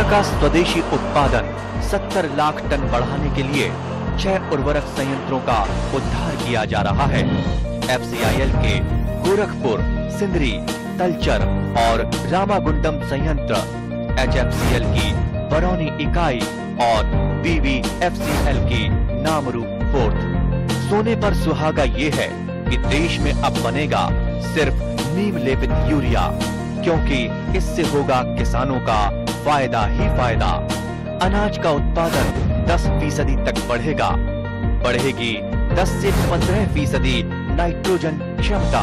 का स्वदेशी उत्पादन 70 लाख टन बढ़ाने के लिए छह उर्वरक संयंत्रों का उद्धार किया जा रहा है एफसीआईएल के गोरखपुर सिंदरी तलचर और रामागुंडम संयंत्र एचएफसीएल की बरौनी इकाई और बीवीएफसीएल की नामरू फोर्थ सोने पर सुहागा ये है कि देश में अब बनेगा सिर्फ नीम लेपित यूरिया क्योंकि इससे होगा किसानों का फायदा ही फायदा अनाज का उत्पादन 10 फीसदी तक बढ़ेगा बढ़ेगी 10 से 15 फीसदी नाइट्रोजन क्षमता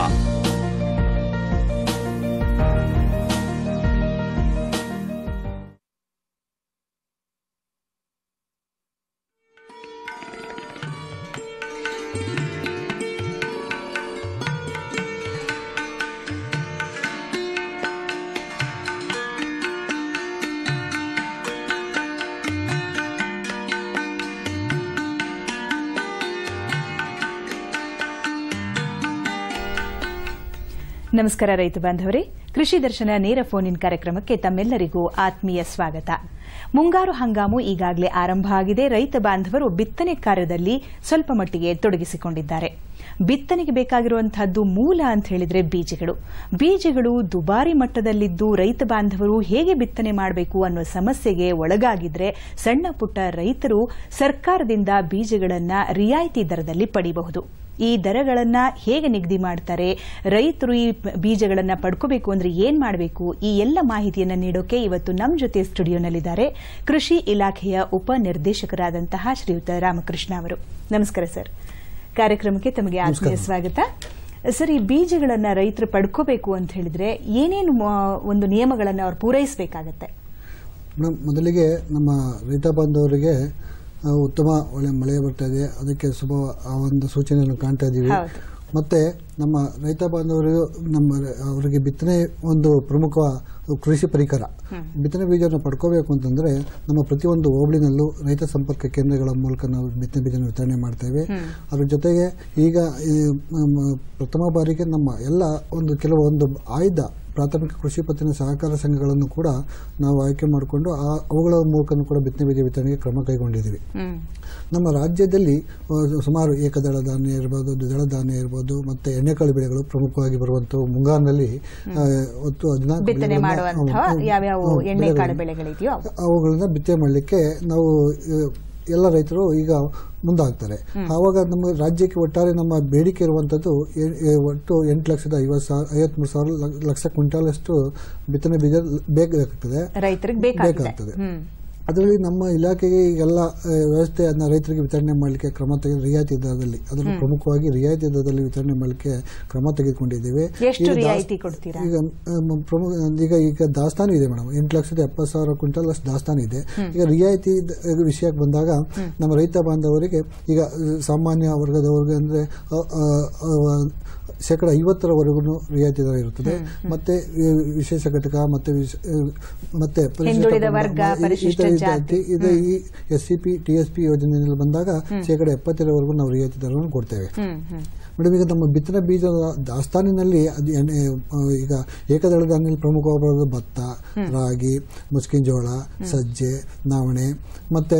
ನಮಸ್ಕಾರ ರೈತ ಬಾಂಧವರೇ ಕೃಷಿ ದರ್ಶನ ನೇರ ಫೋನ್ ಇನ್ ಕಾರ್ಯಕ್ರಮಕ್ಕೆ ತಮ್ಮೆಲ್ಲರಿಗೂ ಆತ್ಮೀಯ ಸ್ವಾಗತ ಮುಂಗಾರು ಹಂಗಾಮು ಈಗಾಗಲೇ ಆರಂಭ ಆಗಿದೆ ರೈತ ಬಾಂಧವರು ಬಿತ್ತನೆ ಕಾರ್ಯದಲ್ಲಿ ಸ್ವಲ್ಪ ಮಟ್ಟಿಗೆ ತೊಡಗಿಸಿಕೊಂಡಿದ್ದಾರೆ ಬಿತ್ತನೆಗೆ ಬೇಕಾಗಿರುವಂತಹದ್ದು ಮೂಲ ಅಂತ ಹೇಳಿದ್ರೆ ಬೀಜಗಳು ಬೀಜಗಳು ದುಬಾರಿ ಮಟ್ಟದಲ್ಲಿದ್ದು ರೈತ ಬಾಂಧವರು ಹೇಗೆ ಬಿತ್ತನೆ ಮಾಡಬೇಕು ಅನ್ನೋ ಸಮಸ್ಯೆಗೆ ಒಳಗಾಗಿದ್ರೆ ಸಣ್ಣ ಪುಟ್ಟ ರೈತರು ಸರ್ಕಾರದಿಂದ ಬೀಜಗಳನ್ನ ರಿಯಾಯಿತಿ ದರದಲ್ಲಿ ಪಡೆಯಬಹುದು ಈ ದರಗಳನ್ನ ಹೇಗೆ ನಿಗದಿ ಮಾಡ್ತಾರೆ ರೈತರು ಈ ಬೀಜಗಳನ್ನ ಪಡ್ಕೋಬೇಕು ಅಂದ್ರೆ ಏನ್ ಮಾಡಬೇಕು ಈ ಎಲ್ಲ ಮಾಹಿತಿಯನ್ನ ನೀಡೋಕೆ ಇವತ್ತು ನಮ್ಮ ಜೊತೆ ಸ್ಟುಡಿಯೋನಲ್ಲಿದ್ದಾರೆ ಕೃಷಿ ಇಲಾಖೆಯ ಉಪ ನಿರ್ದೇಶಕರಾದಂತಹ ಶ್ರೀಯುತ ರಾಮಕೃಷ್ಣ ಅವರು ನಮಸ್ಕಾರ ಸರ್ ಕಾರ್ಯಕ್ರಮಕ್ಕೆ ತಮಗೆ ಆತ್ಮೀಯ ಸ್ವಾಗತ ಸರ್ ಈ ಬೀಜಗಳನ್ನ ರೈತರು ಪಡ್ಕೋಬೇಕು ಅಂತ ಹೇಳಿದ್ರೆ ಏನೇನು ಮ- ಒಂದು ನಿಯಮಗಳನ್ನ ಅವ್ರು ಪೂರೈಸಬೇಕಾಗತ್ತೆ ಮೇಡಮ್ ಮೊದಲಿಗೆ ನಮ್ಮ ರೈತ ಬಾಂಧವರಿಗೆ ಆ, ಉತ್ತಮ ಒಳ್ಳೆ ಮಳೆ ಬರ್ತಾ ಇದೆ ಅದಕ್ಕೆ ಶುಭ ಆ ಒಂದು ಸೂಚನೆಯನ್ನು ಕಾಣ್ತಾ ಇದ್ದೀವಿ ಹೌದು. ಮತ್ತೆ ನಮ್ಮ ರೈತ ಬಾಂಧವರು ನಮ್ಮ ಅವರಿಗೆ ಬಿತ್ತನೆ ಒಂದು ಪ್ರಮುಖ ಕೃಷಿ ಪರಿಕರ ಬಿತ್ತನೆ ಬೀಜವನ್ನು ಪಡ್ಕೋಬೇಕು ಅಂತಂದ್ರೆ ನಮ್ಮ ಪ್ರತಿಯೊಂದು ಹೋಬಳಿನಲ್ಲೂ ರೈತ ಸಂಪರ್ಕ ಕೇಂದ್ರಗಳ ಮೂಲಕ ನಾವು ಬಿತ್ತನೆ ಬೀಜನ ವಿತರಣೆ ಮಾಡ್ತೇವೆ ಅದ್ರ ಜೊತೆಗೆ ಈಗ ಈ ಮ- ಪ್ರಥಮ ಬಾರಿಗೆ ನಮ್ಮ ಎಲ್ಲ ಒಂದು ಕೆಲವೊಂದು ಆಯ್ದ ಪ್ರಾಥಮಿಕ ಕೃಷಿ ಪತ್ತಿನ ಸಹಕಾರ ಸಂಘಗಳನ್ನು ಕೂಡ ನಾವು ಆಯ್ಕೆ ಮಾಡಿಕೊಂಡು ಆ ಅವುಗಳ ಮೂಲಕ ಕೂಡ ಬಿತ್ತನೆ ಬೀಜ ವಿತರಣೆಗೆ ಕ್ರಮ ಕೈಗೊಂಡಿದ್ದೀವಿ ನಮ್ಮ ರಾಜ್ಯದಲ್ಲಿ ಆ, ಸುಮಾರು ಏಕದಳ ಧಾನ್ಯ ಇರ್ಬೋದು ದ್ವಿದಳ ಧಾನ್ಯ ಇರ್ಬೋದು ಮತ್ತೆ ಎಣ್ಣೆಕಾಳು ಬೆಳೆಗಳು ಪ್ರಮುಖವಾಗಿ ಬರುವಂತವು ಮುಂಗಾರಿನಲ್ಲಿ ಆ, ಒಟ್ಟು ಹದಿನಾಲ್ಕು ಬಿತ್ತನೆ ಬೆಳೆಗಳನ್ನ- ಮಾಡುವಂತಹ ಅವು- ಯಾವ್ಯಾವ ಅವು ಎಣ್ಣೆಕಾಳು ಬೆಳೆಗಳನ್ನ- ಬೆಳೆಗಳಿದೆಯೋ ಅವು. ಅವುಗಳನ್ನ ಬಿತ್ತನೆ ಮಾಡಲಿಕ್ಕೆ ನಾವು ಆ, ಎಲ್ಲ ರೈತರು ಈಗ ಮುಂದಾಗ್ತಾರೆ ಆವಾಗ ನಮ್ಮ ರಾಜ್ಯಕ್ಕೆ ಒಟ್ಟಾರೆ ನಮ್ಮ ಬೇಡಿಕೆ ಇರುವಂತದ್ದು ಎ- ಎ- ಒಟ್ಟು ಎಂಟು ಲಕ್ಷದ ಐವತ್ತು ಸಾವಿರ ಐವತ್ಮೂರು ಸಾವಿರ ಲ- ಲಕ್ಷ ಕ್ವಿಂಟಾಲ್ ಅಷ್ಟು ಬಿತ್ತನೆ ಬೀಜ ಬೇಕಾಗ್ತದೆ ರೈತರಿಗೆ ಬೇಕಾಗಿದೆ ಬೇಕಾಗ್ತದೆ ಹ್ಮ್ ಅದರಲ್ಲಿ ನಮ್ಮ ಇಲಾಖೆಗೆ ಈಗೆಲ್ಲ ಆ, ವ್ಯವಸ್ಥೆಯನ್ನ ರೈತರಿಗೆ ವಿತರಣೆ ಮಾಡಲಿಕ್ಕೆ ಕ್ರಮ ತೆಗೆದು ರಿಯಾಯಿತಿ ದರದಲ್ಲಿ ಅದನ್ನು ಪ್ರಮುಖವಾಗಿ ರಿಯಾಯಿತಿ ದರದಲ್ಲಿ ವಿತರಣೆ ಮಾಡಲಿಕ್ಕೆ ಕ್ರಮ ತೆಗೆದುಕೊಂಡಿದ್ದೇವೆ ಎಷ್ಟು ಈಗ ದಾಸ್- ರಿಯಾಯಿತಿ ಕೊಡ್ತೀರಾ? ಈಗ ಆ, ಮ- ಪ್ರಮುಖ ಈಗ ಈಗ ದಾಸ್ತಾನು ಇದೆ ಮೇಡಮ್ ಎಂಟು ಲಕ್ಷದ ಎಪ್ಪತ್ತು ಸಾವಿರ ಕ್ವಿಂಟಲ್ ಅಷ್ಟು ದಾಸ್ತಾನು ಇದೆ ಈಗ ರಿಯಾಯಿತಿ ದ- ವಿಷಯಕ್ಕೆ ಬಂದಾಗ ನಮ್ಮ ರೈತ ಬಾಂಧವರಿಗೆ ಈಗ ಆ, ಸಾಮಾನ್ಯ ವರ್ಗದವರಿಗೆ ಅಂದ್ರೆ ಆ, ಆ, ಆ, ಶೇಕಡ ಐವತ್ತರವರೆಗೂ ರಿಯಾಯಿತಿ ದರ ಇರುತ್ತದೆ ಮತ್ತೆ ಆ, ವಿಶೇಷ ಘಟಕ ಮತ್ತೆ ವಿಶ- ಆ, ಮತ್ತೆ ಪರಿಶಿಷ್ಟ ಹಿಂದುಳಿದ ಪಂಗಡ, ವರ್ಗ, ಈ- ಈ ಪರಿಶಿಷ್ಟ ತರ ಜಾತಿ. ಇದು ಈ S C P T S P ಯೋಜನೆಯಲ್ಲಿ ಬಂದಾಗ ಶೇಕಡ ಎಪ್ಪತ್ತರವರೆಗೂ ನಾವು ರಿಯಾಯಿತಿ ದರವನ್ನು ಕೊಡ್ತೇವೆ ಹ್ಮ್ ಹ್ಮ್ ಮೇಡಮ್ ಈಗ ನಮ್ಮ ಬಿತ್ತನೆ ಬೀಜದ ದಾಸ್ತಾನಿನಲ್ಲಿ ಅದು ಎಣ್ಣೆ ಆ, ಈಗ ಏಕದಳ ಧಾನ್ಯದಲ್ಲಿ ಪ್ರಮುಖವಾದ ಭತ್ತ ರಾಗಿ ಮುಸ್ಕಿನ ಜೋಳ ಸಜ್ಜೆ ನವಣೆ ಮತ್ತೆ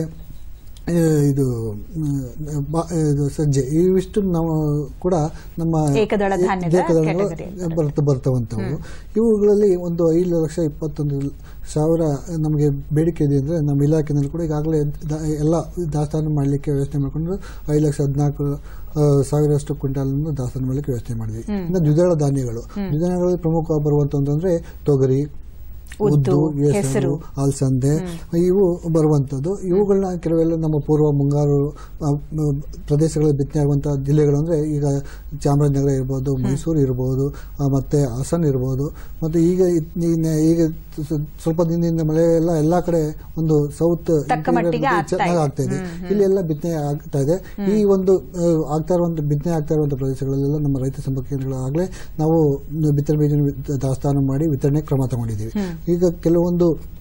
ಆ, ಇದು ಆ, ಬಾ- ಇದು ಸಜ್ಜೆ ಇವಿಷ್ಟು ನಾವು ಕೂಡ ನಮ್ಮ ಏಕದಳ ಧಾನ್ಯದ ಏಕದಳಗಳು category. ಬರ್ತ ಬರ್ತವಂತವು ಇವುಗಳಲ್ಲಿ ಒಂದು ಐದು ಲಕ್ಷ ಇಪ್ಪತ್ತೊಂದು ಸಾವಿರ ನಮಗೆ ಬೇಡಿಕೆ ಇದೆ ಅಂದರೆ ನಮ್ಮ ಇಲಾಖೆನಲ್ಲಿ ಕೂಡ ಈಗಾಗಲೇ ದ- ಎಲ್ಲ ದಾಸ್ತಾನು ಮಾಡಲಿಕ್ಕೆ ವ್ಯವಸ್ಥೆ ಮಾಡಿಕೊಂಡು ಐದು ಲಕ್ಷ ಹದಿನಾಲ್ಕು ಆ, ಸಾವಿರಷ್ಟು ಕ್ವಿಂಟಾಲ್ ದಾಸ್ತಾನು ಮಾಡಲಿಕ್ಕೆ ವ್ಯವಸ್ಥೆ ಮಾಡಿದ್ವಿ ಇನ್ನು ದ್ವಿದಳ ಧಾನ್ಯಗಳು ದ್ವಿದಳಗಳಲ್ಲಿ ಪ್ರಮುಖ ಬರುವಂತಂದ್ರೆ ತೊಗರಿ ಉದ್ದು, ಉದ್ದು ಹೆಸರು. ಹೆಸರು ಅಲಸಂದೆ ಇವು ಬರುವಂಥದ್ದು ಇವುಗಳನ್ನ ಕೆಲವೆಲ್ಲ ನಮ್ಮ ಪೂರ್ವ ಮುಂಗಾರು ಆ, ಮ- ಪ್ರದೇಶಗಳಲ್ಲಿ ಬಿತ್ತನೆ ಆಗುವಂತಹ ಜಿಲ್ಲೆಗಳು ಅಂದ್ರೆ ಈಗ ಚಾಮರಾಜನಗರ ಇರ್ಬೋದು ಮೈಸೂರು ಇರ್ಬೋದು ಆ, ಮತ್ತೆ ಹಾಸನ ಇರ್ಬೋದು ಮತ್ತೆ ಈಗ ಇತ್- ಈ- ಈಗ ಸ- ಸ್ವಲ್ಪ ದಿನದಿಂದ ಮಳೆ ಎಲ್ಲ ಎಲ್ಲಾ ಕಡೆ ಒಂದು ಸೌತ್ ತಕ್ಕ ಮಟ್ಟಿಗೆ ಆಗ್ತಾ ಚೆನ್ನಾಗಿ ಇದೆ. ಆಗ್ತಾ ಇದೆ ಇಲ್ಲಿ ಎಲ್ಲ ಬಿತ್ತನೆ ಆಗ್ತಾ ಇದೆ ಈ ಒಂದು ಆ, ಆಗ್ತಾ ಇರುವಂತ ಬಿತ್ತನೆ ಆಗ್ತಾ ಇರುವಂತ ಪ್ರದೇಶಗಳಲ್ಲೆಲ್ಲ ನಮ್ಮ ರೈತ ಸಂಪರ್ಕ ಕೇಂದ್ರಗಳು ಆಗ್ಲೇ ನಾವು ಬಿತ್ತನೆ ಬೀಜ ದಾಸ್ತಾನು ಮಾಡಿ ವಿತರಣೆ ಕ್ರಮ ತಗೊಂಡಿದ್ದೀವಿ ಈಗ ಕೆಲವೊಂದು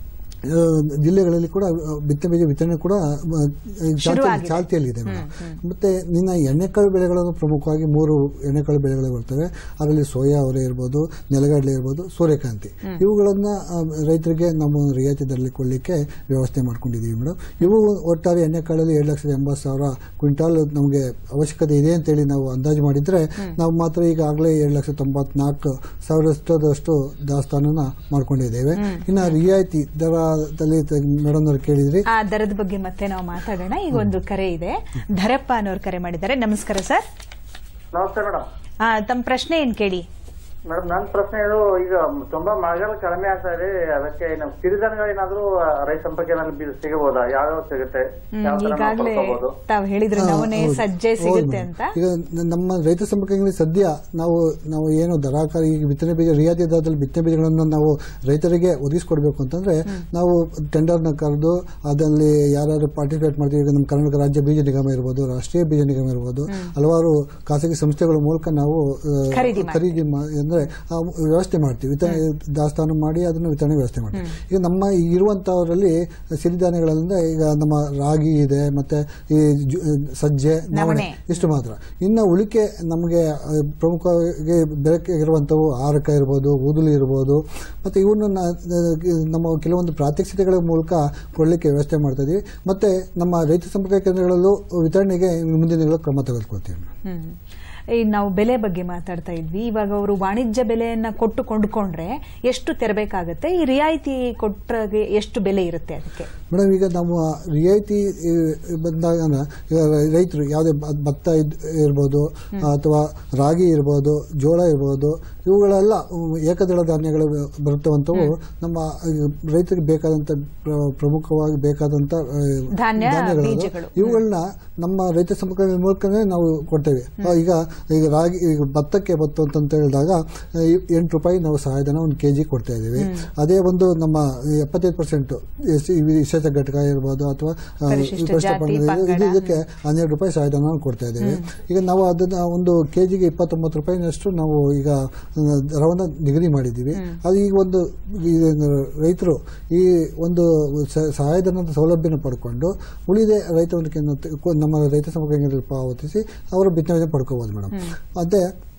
ಆ, ಜಿಲ್ಲೆಗಳಲ್ಲಿ ಕೂಡ ಆ, ಬಿತ್ತನೆ ಬೀಜ ವಿತರಣೆ ಕೂಡ ಆ, ಚಾಲ್ತಿ- ಶುರುವಾಗಿದೆ. ಚಾಲ್ತಿಯಲ್ಲಿದೆ ಮೇಡಮ್ ಮತ್ತೆ ನಿನ್ನ ಎಣ್ಣೆಕಾಳು ಬೆಳೆಗಳನ್ನು ಪ್ರಮುಖವಾಗಿ ಮೂರು ಎಣ್ಣೆಕಾಳು ಬೆಳೆಗಳು ಬರ್ತವೆ ಅದರಲ್ಲಿ ಸೋಯಾ ಅವರೆ ಇರ್ಬೋದು ನೆಲಗಡಲೆ ಇರ್ಬೋದು ಸೂರ್ಯಕಾಂತಿ ಇವುಗಳನ್ನ ಆ, ರೈತರಿಗೆ ನಮ್ಮ ರಿಯಾಯಿತಿ ದರದಲ್ಲಿ ಕೊಡಲಿಕ್ಕೆ ವ್ಯವಸ್ಥೆ ಮಾಡ್ಕೊಂಡಿದ್ದೀವಿ ಮೇಡಮ್ ಇವು ಒಟ್ಟಾರೆ ಎಣ್ಣೆಕಾಳಲ್ಲಿ ಎರಡು ಲಕ್ಷದ ಎಂಬತ್ತು ಸಾವಿರ ಕ್ವಿಂಟಾಲ್ ನಮಗೆ ಅವಶ್ಯಕತೆ ಇದೆ ಅಂತೇಳಿ ನಾವು ಅಂದಾಜು ಮಾಡಿದ್ರೆ ನಾವು ಮಾತ್ರ ಈಗಾಗಲೇ ಎರಡು ಲಕ್ಷದ ತೊಂಬತ್ನಾಲ್ಕು ಸಾವಿರಷ್ಟದಷ್ಟು ದಾಸ್ತಾನನ್ನ ಮಾಡ್ಕೊಂಡಿದ್ದೇವೆ ಇನ್ನು ರಿಯಾಯಿತಿ ದರದಲ್ಲಿ ಮೇಡಮ್ ಅವ್ರು ಕೇಳಿದ್ರಿ ಆ ದರದ ಬಗ್ಗೆ ಮತ್ತೆ ನಾವು ಮಾತಾಡೋಣ ಈಗ ಒಂದು ಕರೆ ಇದೆ ಧರಪ್ಪ ಅನ್ನೋರು ಕರೆ ಮಾಡಿದ್ದಾರೆ ನಮಸ್ಕಾರ ಸರ್ ನಮಸ್ತೆ ಮೇಡಮ್ ಆ, ತಮ್ಮ ಪ್ರಶ್ನೆ ಏನ್ ಕೇಳಿ ಮೇಡಮ್ ನನ್ನ ಪ್ರಶ್ನೆ ಇದು ಈಗ ತುಂಬಾ ಮಳೆಗಾಲ ಕಡಿಮೆ ಆಗ್ತಾ ಇದೆ ಅದಕ್ಕೆ ನಮ್ಮ ಸಿರಿಧಾನ್ಯಗಳು ಏನಾದ್ರು ರೈತ ಸಂಪರ್ಕದಲ್ಲಿ ಬೀಜ ಸಿಗಬಹುದಾ ಯಾವ್ಯಾವ ಸಿಗುತ್ತೆ ಹ್ಮ್, ಯಾವ ತರ ನಾವು ಈಗಾಗ್ಲೇ ಪಡ್ಕೋಬಹುದು ತಾವು ಹೇಳಿದ್ರೆ ಹಾ, ನವನೆ ಹೌದು. ಸಜ್ಜೆ ಹೌದು ಸಿಗುತ್ತೆ ಮೇಡಮ್. ಅಂತ ಈಗ ನ- ನಮ್ಮ ರೈತ ಸಂಪರ್ಕದಲ್ಲಿ ಸದ್ಯ ನಾವು ನಾವು ಏನು ದರಾಕಾರ ಈಗ ಬಿತ್ತನೆ ಬೀಜ ರಿಯಾಯಿತಿ ದರದಲ್ಲಿ ಬಿತ್ತನೆ ಬೀಜಗಳನ್ನು ನಾವು ರೈತರಿಗೆ ಒದಗಿಸ್ಕೊಡ್ಬೇಕು ಅಂತಂದ್ರೆ ನಾವು ಟೆಂಡರ್ನ ಕರೆದು ಅದರಲ್ಲಿ ಯಾರ್ಯಾರು ಪಾರ್ಟಿಸಿಪೇಟ್ ಮಾಡ್ತೀವಿ ಈಗ ನಮ್ಮ ಕರ್ನಾಟಕ ರಾಜ್ಯ ಬೀಜ ನಿಗಮ ಇರ್ಬೋದು ರಾಷ್ಟ್ರೀಯ ಬೀಜ ನಿಗಮ ಇರ್ಬೋದು ಹಲವಾರು ಖಾಸಗಿ ಸಂಸ್ಥೆಗಳ ಮೂಲಕ ನಾವು ಆ, ಖರೀದಿ ಮಾಡಿ. ಖರೀದಿ ಮಾ- ಅಂದ್ರೆ ಆ, ವ್ಯವಸ್ಥೆ ಮಾಡ್ತೀವಿ ವಿತರಣೆ ದಾಸ್ತಾನು ಮಾಡಿ ಅದನ್ನು ವಿತರಣೆ ವ್ಯವಸ್ಥೆ ಮಾಡ್ತೀವಿ ಈಗ ನಮ್ಮ ಇರುವಂತವರಲ್ಲಿ ಸಿರಿಧಾನ್ಯಗಳಿಂದ ಈಗ ನಮ್ಮ ರಾಗಿ ಇದೆ ಮತ್ತೆ ಈ ಜು- ಸಜ್ಜೆ ನವಣೆ ನವಣೆ. ಇಷ್ಟು ಮಾತ್ರ ಇನ್ನು ಉಳಿಕೆ ನಮಗೆ ಆ, ಪ್ರಮುಖವಾಗಿ ಬೆಳಕಿರುವಂಥವು ಆರಕ ಇರ್ಬೋದು ಊದುಲಿ ಇರ್ಬೋದು ಮತ್ತೆ ಇವನ್ನ ನ- ನಮ್ಮ ಕೆಲವೊಂದು ಪ್ರಾತ್ಯಕ್ಷಿತೆಗಳ ಮೂಲಕ ಕೊಡಲಿಕ್ಕೆ ವ್ಯವಸ್ಥೆ ಮಾಡ್ತಾ ಇದೀವಿ ಮತ್ತೆ ನಮ್ಮ ರೈತ ಸಂಪರ್ಕ ಕೇಂದ್ರಗಳಲ್ಲೂ ವಿತರಣೆಗೆ ಮುಂದಿನ ದಿನಗಳಲ್ಲಿ ಕ್ರಮ ತೆಗೆದುಕೊಳ್ತೀವಿ ಹ್ಮ್ ಈ ನಾವು ಬೆಲೆ ಬಗ್ಗೆ ಮಾತಾಡ್ತಾ ಇದ್ವಿ ಇವಾಗ ಅವರು ವಾಣಿಜ್ಯ ಬೆಲೆಯನ್ನ ಕೊಟ್ಟು ಕೊಂಡ್ಕೊಂಡ್ರೆ ಎಷ್ಟು ತೆರಬೇಕಾಗತ್ತೆ ಈ ರಿಯಾಯಿತಿ ಕೊಟ್ಟಾಗ ಎಷ್ಟು ಬೆಲೆ ಇರುತ್ತೆ ಅದಕ್ಕೆ ಮೇಡಮ್ ಈಗ ನಮ್ಮ ರಿಯಾಯಿತಿ ಈ, ಬಂದಾಗ ಈಗ ರೈತರು ಯಾವುದೇ ಬ- ಭತ್ತ ಇದ್- ಇರ್ಬೋದು ಅಥವಾ ರಾಗಿ ಇರ್ಬೋದು ಜೋಳ ಇರ್ಬೋದು ಇವುಗಳೆಲ್ಲ ಉಮ್, ಏಕದಳ ಧಾನ್ಯಗಳು ಬರುತ್ತವಂಥವು ನಮ್ಮ ಈ, ರೈತರಿಗೆ ಬೇಕಾದಂಥ ಪ್ರ- ಪ್ರಮುಖವಾಗಿ ಬೇಕಾದಂಥ ಆ, ಧಾನ್ಯ, ಧಾನ್ಯಗಳು ಅದು. ಬೀಜಗಳು. ಇವುಗಳನ್ನ ನಮ್ಮ ರೈತ ಸಂಪರ್ಕ ಮೂಲಕನೇ ನಾವು ಕೊಡ್ತೇವೆ ಆ, ಈಗ ಈಗ ರಾಗಿ ಈಗ ಭತ್ತಕ್ಕೆ ಭತ್ತ ಅಂತ ಹೇಳಿದಾಗ ಆ, ಎಂಟು ರೂಪಾಯಿ ನಾವು ಸಹಾಯಧನ ಒಂದು ಕೆಜಿ ಕೊಡ್ತಾ ಇದ್ದೀವಿ ಅದೇ ಒಂದು ನಮ್ಮ ಎಪ್ಪತ್ತೈದು ಪರ್ಸೆಂಟ್ ವಿಶೇಷ ಘಟಕ ಇರ್ಬೋದು ಅಥವಾ ಆ, ಪರಿಶಿಷ್ಟ ಪರಿಶಿಷ್ಟ ಜಾತಿ, ಪಂಗಡ ಪಂಗಡ. ಇದು- ಇದಕ್ಕೆ ಹನ್ನೆರಡು ರೂಪಾಯಿ ಸಹಾಯಧನ ಕೊಡ್ತಾ ಇದ್ದೀವಿ ಈಗ ನಾವು ಅದನ್ನ ಒಂದು ಕೆಜಿಗೆ ಇಪ್ಪತ್ತೊಂಬತ್ತು ರೂಪಾಯಿನಷ್ಟು ನಾವು ಈಗ ಆ, ದರವನ್ನ ನಿಗದಿ ಮಾಡಿದ್ದೀವಿ ಅದು ಈಗ ಒಂದು ಈ ರೈತರು ಈ ಒಂದು ಸ- ಸಹಾಯಧನದ ಸೌಲಭ್ಯನ ಪಡ್ಕೊಂಡು ಉಳಿದೆ ರೈತ ಒಂದು ಕೇಂದ್ರ ತ- ಕೊ- ನಮ್ಮ ರೈತ ಸಂಪರ್ಕ ಕೇಂದ್ರದಲ್ಲಿ ಪಾವತಿಸಿ ಅವರು ಬಿತ್ತನೆ ಪಡ್ಕೋಬಹುದು ಮೇಡಮ್ ಮತ್ತೆ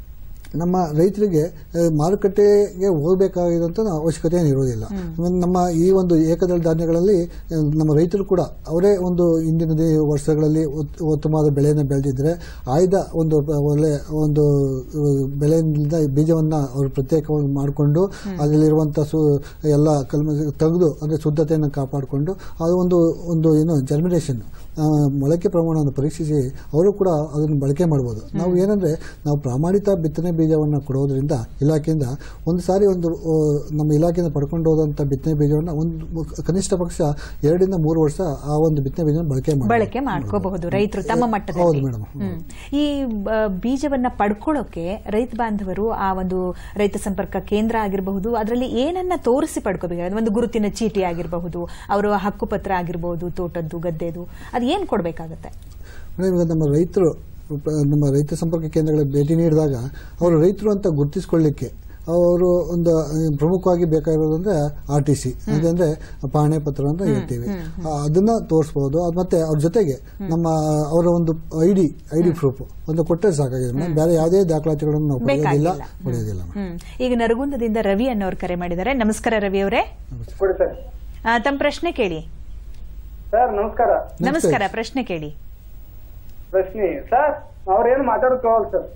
ನಮ್ಮ ರೈತರಿಗೆ ಆ, ಮಾರುಕಟ್ಟೆಗೆ ಹೋಗಬೇಕಾಗಿರುವಂತ ಅವಶ್ಯಕತೆ ಏನು ಇರೋದಿಲ್ಲ ನಮ್ಮ ಈ ಒಂದು ಏಕದಳ ಧಾನ್ಯಗಳಲ್ಲಿ ಆ, ನಮ್ಮ ರೈತರು ಕೂಡ ಅವರೇ ಒಂದು ಇಂದಿನ ದಿ- ವರ್ಷಗಳಲ್ಲಿ ಉತ್- ಉತ್ತಮವಾದ ಬೆಳೆಯನ್ನು ಬೆಳೆದಿದ್ರೆ ಆಯ್ದ ಒಂದು ಬ- ಒಳ್ಳೆ ಒಂದು ಆ, ಬೆಳೆಯಿಂದ ಬೀಜವನ್ನ ಅವರು ಪ್ರತ್ಯೇಕವಾಗಿ ಮಾಡಿಕೊಂಡು ಅದರಲ್ಲಿರುವಂತ ಸು ಎಲ್ಲ ಕಲ್ಮ ತೆಗೆದು ಅಂದ್ರೆ ಶುದ್ಧತೆಯನ್ನು ಕಾಪಾಡಿಕೊಂಡು ಅದು ಒಂದು ಒಂದು ಏನು ಜರ್ಮಿನೇಷನ್ ಮೊಳಕೆ ಪ್ರಮಾಣವನ್ನು ಪರೀಕ್ಷಿಸಿ ಅವರು ಕೂಡ ಅದನ್ನು ಬಳಕೆ ಮಾಡ್ಬೋದು ನಾವು ಏನಂದ್ರೆ ನಾವು ಪ್ರಾಮಾಣಿತ ಬಿತ್ತನೆ ಬೀಜವನ್ನು ಕೊಡೋದ್ರಿಂದ ಇಲಾಖೆಯಿಂದ ಒಂದು ಸಾರಿ ಒಂದು ಆ, ನಮ್ಮ ಇಲಾಖೆಯಿಂದ ಪಡ್ಕೊಂಡು ಹೋದಂಥ ಬಿತ್ತನೆ ಬೀಜವನ್ನು ಒಂದು ಕನಿಷ್ಠ ಪಕ್ಷ ಎರಡರಿಂದ ಮೂರು ವರ್ಷ ಆ ಒಂದು ಬಿತ್ತನೆ ಬೀಜವನ್ನು ಬಳಕೆ ಮಾಡಿ ಬಳಕೆ ಮಾಡ್ಕೋಬಹುದು ರೈತರು ತಮ್ಮ ಹೌದು ಮಟ್ಟದಲ್ಲಿ ಮೇಡಮ್ ಹ್ಮ್. ಈ ಬ- ಬೀಜವನ್ನ ಪಡ್ಕೊಳ್ಳೋಕೆ ರೈತ ಬಾಂಧವರು ಆ ಒಂದು ರೈತ ಸಂಪರ್ಕ ಕೇಂದ್ರ ಆಗಿರಬಹುದು ಅದರಲ್ಲಿ ಏನನ್ನ ತೋರಿಸಿ ಪಡ್ಕೋಬೇಕಾಗುತ್ತೆ ಒಂದು ಗುರುತಿನ ಚೀಟಿ ಆಗಿರಬಹುದು ಅವರ ಹಕ್ಕುಪತ್ರ ಆಗಿರಬಹುದು ತೋಟದ್ದು ಗದ್ದೆದು ಅದು ಏನ್ ಕೊಡ್ಬೇಕಾಗತ್ತೆ ಮೇಡಮ್ ಈಗ ನಮ್ಮ ರೈತರು ಪ- ನಮ್ಮ ರೈತ ಸಂಪರ್ಕ ಕೇಂದ್ರಗಳಿಗೆ ಭೇಟಿ ನೀಡಿದಾಗ ಅವರು ರೈತರು ಅಂತ ಗುರುತಿಸ್ಕೊಳ್ಳಿಕ್ಕೆ ಅವರು ಒಂದು ಆ, ಪ್ರಮುಖವಾಗಿ ಬೇಕಾಗಿರೋದಂದ್ರೆ ಆರ್ ಟಿ ಸಿ ಅಂದ್ರೆ ಪಾಣೆ ಪತ್ರ ಅಂತ ಹೇಳ್ತೀವಿ ಆ, ಅದನ್ನ ತೋರಿಸಬಹುದು ಅದು ಮತ್ತೆ ಅವ್ರ ಜೊತೆಗೆ ನಮ್ಮ ಅವರ ಒಂದು I D I D proof ಒಂದು ಕೊಟ್ಟರೆ ಸಾಕಾಗಿದೆ ಮೇಡಮ್ ಬೇರೆ ಯಾವುದೇ ದಾಖಲಾತಿಗಳನ್ನು ನಾವು ಪಡೆಯೋದಿಲ್ಲ ಬೇಕಾಗಿಲ್ಲ. ಪಡೆಯೋದಿಲ್ಲ ಮೇಡಮ್. ಹ್ಮ್ ಈಗ ನರಗುಂದದಿಂದ ರವಿ ಅನ್ನೋರು ಕರೆ ಮಾಡಿದ್ದಾರೆ ನಮಸ್ಕಾರ ರವಿ ಅವರೇ ಕೊಡಿ ಸರ್ ಆ, ತಮ್ಮ ಪ್ರಶ್ನೆ ಕೇಳಿ ಸರ್ ನಮಸ್ಕಾರ ನಮಸ್ಕಾರ ಪ್ರಶ್ನೆ ಕೇಳಿ ಪ್ರಶ್ನೆ ಸರ್ ಅವ್ರೇನು ಮಾತಾಡ್ಕೋವಲ್ ಸರ್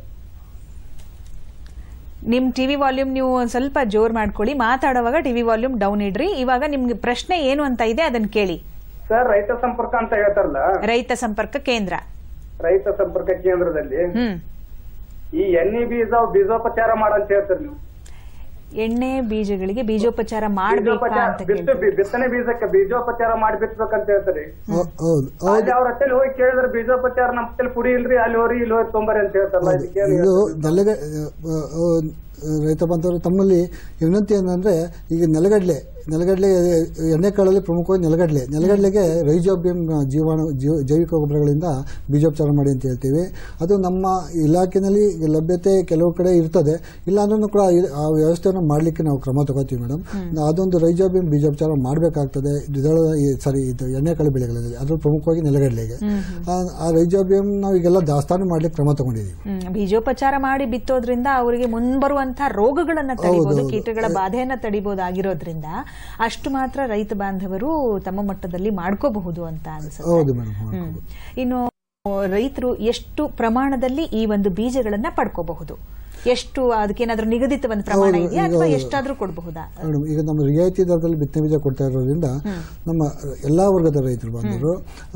ನಿಮ್ ಟಿವಿ ವಾಲ್ಯೂಮ್ ನೀವು ಒಂದ್ ಸ್ವಲ್ಪ ಜೋರ್ ಮಾಡ್ಕೊಳ್ಳಿ ಮಾತಾಡುವಾಗ ಟಿವಿ ವಾಲ್ಯೂಮ್ ಡೌನ್ ಇಡ್ರಿ ಇವಾಗ ನಿಮ್ಗೆ ಪ್ರಶ್ನೆ ಏನು ಅಂತ ಇದೆ ಅದನ್ನ ಕೇಳಿ ಸರ್ ರೈತ ಸಂಪರ್ಕ ಅಂತ ಹೇಳ್ತಾರಲ್ಲ ರೈತ ಸಂಪರ್ಕ ಕೇಂದ್ರ ರೈತ ಸಂಪರ್ಕ ಕೇಂದ್ರದಲ್ಲಿ ಹ್ಮ್ ಈ ಎಣ್ಣೆ ಬೀಜ ಬೀಜೋಪಚಾರ ಮಾಡಂತ ಹೇಳ್ತಾರೆ ನೀವು ಎಣ್ಣೆ ಬೀಜಗಳಿಗೆ ಬೀಜೋಪಚಾರ ಮಾಡ್ಬೇಕಾ ಬೀಜೋಪಚಾರ ಅಂತ ಬಿತ್ತು ಕೇಳಿ ಬಿ- ಬಿತ್ತನೆ ಬೀಜಕ್ಕೆ ಬೀಜೋಪಚಾರ ಮಾಡಿ ಬಿತ್ತಬೇಕಂತ ಹೇಳ್ತಾರೆ ಹೌ- ಹೌದು ಹೌದು ಅಲ್ಲಿ ಅವ್ರ ಹತ್ತಲ್ಲಿ ಹೋಗಿ ಕೇಳಿದ್ರೆ ಬೀಜೋಪಚಾರ ನಮ್ಮ ಹತ್ತಲ್ಲಿ ಪುಡಿ ಇಲ್ರಿ ಅಲ್ಲಿ ಹೋರಿ ಇಲ್ಲಿ ಹೋಗಿ ತೊಂಬರಿ ಅಂತ ಹೇಳ್ತಾರಲ್ಲ ಹೌದು. ಇದಕ್ಕೆ ಏನ್ ಇದು ಹೇಳ್ತೀರಿ? ನೆಲಗ ಆ, ಆ, ರೈತ ಬಾಂಧವರು ತಮ್ಮಲ್ಲಿ ವಿನಂತಿ ಏನಂದ್ರೆ ಈಗ ನೆಲಗಡಲೆ ನೆಲಗಡಲೆ ಎಣ್ಣೆಕಾಳಲ್ಲಿ ಪ್ರಮುಖವಾಗಿ ನೆಲಗಡಲೆ ನೆಲಗಡಲೆಗೆ ರೈಜೋಬಿಯಂ ಜೀವಾಣು ಜೀವ- ಜೈವಿಕ ಗೊಬ್ಬರಗಳಿಂದ ಬೀಜೋಪಚಾರ ಮಾಡಿ ಅಂತ ಹೇಳ್ತೀವಿ ಅದು ನಮ್ಮ ಇಲಾಖೆಯಲ್ಲಿ ಲಭ್ಯತೆ ಕೆಲವು ಕಡೆ ಇರ್ತದೆ ಇಲ್ಲ ಅಂದ್ರೂ ಕೂಡ ಇ- ಆ ವ್ಯವಸ್ಥೆಯನ್ನು ಮಾಡಲಿಕ್ಕೆ ನಾವು ಕ್ರಮ ತಗೋತೀವಿ ಮೇಡಮ್ ಅದೊಂದು ರೈಜೋಬಿಯಂ ಬೀಜೋಪಚಾರ ಮಾಡಬೇಕಾಗ್ತದೆ ದ್ವಿದಳ ಸಾರಿ ಇದು ಎಣ್ಣೆಕಾಳು ಬೆಳೆಗಳಲ್ಲಿ ಅದು ಪ್ರಮುಖವಾಗಿ ನೆಲಗಡಲೆಗೆ ಆ- ಆ ರೈಜೋಬಿಯಂ ನಾವು ಈಗೆಲ್ಲ ದಾಸ್ತಾನು ಮಾಡ್ಲಿಕ್ಕೆ ಕ್ರಮ ತಗೊಂಡಿದ್ದೀವಿ ಹ್ಮ್. ಬೀಜೋಪಚಾರ ಮಾಡಿ ಬಿತ್ತೋದ್ರಿಂದ ಅವರಿಗೆ ಮುಂಬರುವಂತಹ ರೋಗಗಳನ್ನ ತಡಿಬಹುದು ಹೌದು. ಕೀಟಗಳ ಬಾಧೆಯನ್ನ ತಡಿಬಹುದಾಗಿರೋದ್ರಿಂದ ಅಷ್ಟು ಮಾತ್ರ ರೈತ ಬಾಂಧವರು ತಮ್ಮ ಮಟ್ಟದಲ್ಲಿ ಮಾಡ್ಕೋಬಹುದು ಅಂತ ಅನ್ಸುತ್ತೆ ಹೌದು ಮೇಡಮ್ ಹ್ಮ್. ಇನ್ನು ರೈತರು ಎಷ್ಟು ಪ್ರಮಾಣದಲ್ಲಿ ಈ ಒಂದು ಬೀಜಗಳನ್ನ ಪಡ್ಕೋಬಹುದು ಎಷ್ಟು ಅದಕ್ಕೇನಾದ್ರೂ ನಿಗದಿತ ಒಂದು ಪ್ರಮಾಣ ಹೌದು, ಇದೆಯಾ ಈಗ ಅಥವಾ ಹೌದು. ಎಷ್ಟಾದ್ರೂ ಕೊಡಬಹುದಾ ಮೇಡಮ್ ಈಗ ನಮ್ಮ ರಿಯಾಯಿತಿ ದರದಲ್ಲಿ ಬಿತ್ತನೆ ಬೀಜ ಕೊಡ್ತಾ ಇರೋದ್ರಿಂದ ನಮ್ಮ ಎಲ್ಲಾ ವರ್ಗದ ರೈತರು ಬಂದರು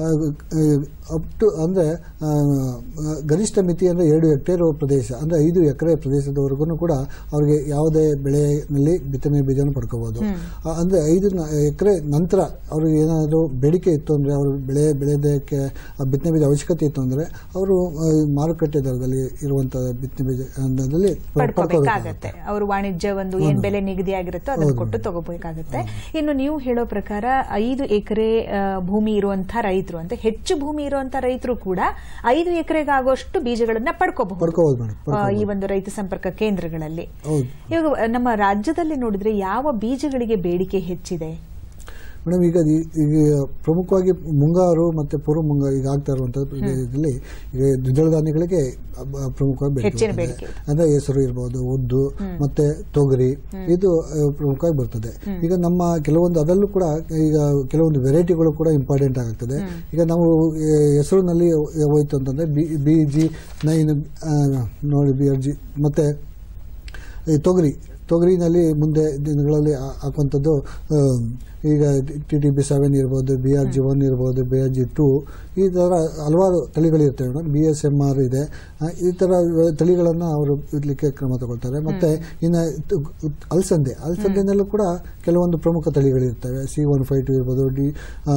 ಅಪ್ ಟು ಅಂದ್ರೆ ಆ, ಗರಿಷ್ಠ ಮಿತಿ ಅಂದ್ರೆ ಎರಡು ಹೆಕ್ಟೇರ್ ಪ್ರದೇಶ ಅಂದ್ರೆ ಐದು ಎಕರೆ ಪ್ರದೇಶದವರೆಗೂ ಕೂಡ ಅವ್ರಿಗೆ ಯಾವುದೇ ಬೆಳೆಯಲ್ಲಿ ಬಿತ್ತನೆ ಬೀಜನ ಪಡ್ಕೋಬಹುದು ಆ, ಅಂದ್ರೆ ಐದು ಎಕರೆ ನಂತರ ಅವ್ರಿಗೆ ಏನಾದರೂ ಬೇಡಿಕೆ ಇತ್ತು ಅಂದ್ರೆ ಅವರು ಬೆಳೆ ಬೆಳೆಯೋದಕ್ಕೆ ಆ ಬಿತ್ತನೆ ಬೀಜ ಅವಶ್ಯಕತೆ ಇತ್ತು ಅಂದ್ರೆ ಅವರು ಆ, ಮಾರುಕಟ್ಟೆ ದರದಲ್ಲಿ ಇರುವಂತಹ ಬಿತ್ತನೆ ಬೀಜ ದಲ್ಲಿ ಪಡ್ಕೋಬೇಕಾಗತ್ತೆ ಅವರು ವಾಣಿಜ್ಯ ಒಂದು ಏನ್ ಬೆಲೆ ನಿಗದಿ ಆಗಿರುತ್ತೋ ಅದನ್ನು ಕೊಟ್ಟು ತಗೋಬೇಕಾಗತ್ತೆ ಇನ್ನು ನೀವು ಹೇಳೋ ಪ್ರಕಾರ ಐದು ಎಕರೆ ಭೂಮಿ ಇರುವಂತಹ ರೈತರು ಅಂತ ಹೆಚ್ಚು ಭೂಮಿ ಇರುವಂತಹ ರೈತರು ಕೂಡ ಐದು ಎಕರೆಗಾಗುವಷ್ಟು ಬೀಜಗಳನ್ನ ಪಡ್ಕೋಬಹುದು ಪಡ್ಕೋಬಹುದು ಮೇಡಮ್ ಆ, ಈ ಒಂದು ರೈತ ಸಂಪರ್ಕ ಕೇಂದ್ರಗಳಲ್ಲಿ ಹೌದು ಇವಾಗ ನಮ್ಮ ರಾಜ್ಯದಲ್ಲಿ ನೋಡಿದ್ರೆ ಯಾವ ಬೀಜಗಳಿಗೆ ಬೇಡಿಕೆ ಹೆಚ್ಚಿದೆ ಮೇಡಮ್ ಈಗ ಈ- ಈಗ ಪ್ರಮುಖವಾಗಿ ಮುಂಗಾರು ಮತ್ತೆ ಪೂರ್ವ ಮುಂಗಾರು ಈಗ ಆಗ್ತಾ ಇರುವಂತಹ ಪ್ರದೇಶದಲ್ಲಿ ಈಗ ದ್ವಿದಳ ಧಾನ್ಯಗಳಿಗೆ ಅಬ್- ಪ್ರಮುಖವಾಗಿ ಬೇಡಿಕೆ ಹೆಚ್ಚಿನ ಬರ್ತದೆ. ಬೇಡಿಕೆ ಇದೆ. ಅಂದ್ರೆ ಹೆಸರು ಇರ್ಬೋದು ಉದ್ದು ಮತ್ತೆ ತೊಗರಿ ಇದು ಆ, ಪ್ರಮುಖವಾಗಿ ಬರ್ತದೆ ಈಗ ನಮ್ಮ ಕೆಲವೊಂದು ಅದರಲ್ಲೂ ಕೂಡ ಈಗ ಕೆಲವೊಂದು ವೆರೈಟಿಗಳು ಕೂಡ ಇಂಪಾರ್ಟೆಂಟ್ ಆಗ್ತದೆ ಈಗ ನಾವು ಆ, ಹೆಸರಿನಲ್ಲಿ ಹೋಯ್ತು ಅಂತಂದ್ರೆ ಬಿ ಬಿ ಜಿ ನೈನ್ ನೋಡಿ ಬಿ ಆರ್ ಜಿ ಮತ್ತೆ ಈ ತೊಗರಿ ತೊಗರಿನಲ್ಲಿ ಮುಂದೆ ದಿನಗಳಲ್ಲಿ ಹಾ- ಹಾಕುವಂಥದ್ದು ಆ, ಈಗ ಟಿ ಟಿ ಬಿ ಸೆವೆನ್ ಇರ್ಬೋದು ಬಿ ಆರ್ ಜಿ ಒನ್ ಇರ್ಬೋದು ಬಿ ಆರ್ ಜಿ ಟು ಈ ಥರ ಹಲವಾರು ತಳಿಗಳಿರ್ತವೆ madam B S M R ಇದೆ ಆ, ಈ ಥರ ತಳಿಗಳನ್ನು ಅವರು ಇಡ್ಲಿಕ್ಕೆ ಕ್ರಮ ತಗೊಳ್ತಾರೆ ಮತ್ತೆ ಇನ್ನು ತು- ಅಲಸಂದೆ ಅಲಸಂದೆನಲ್ಲೂ ಕೂಡ ಕೆಲವೊಂದು ಪ್ರಮುಖ ತಳಿಗಳಿರ್ತವೆ ಸಿ ಒನ್ ಫೈವ್ ಟು ಇರ್ಬೋದು ಡಿ ಆ,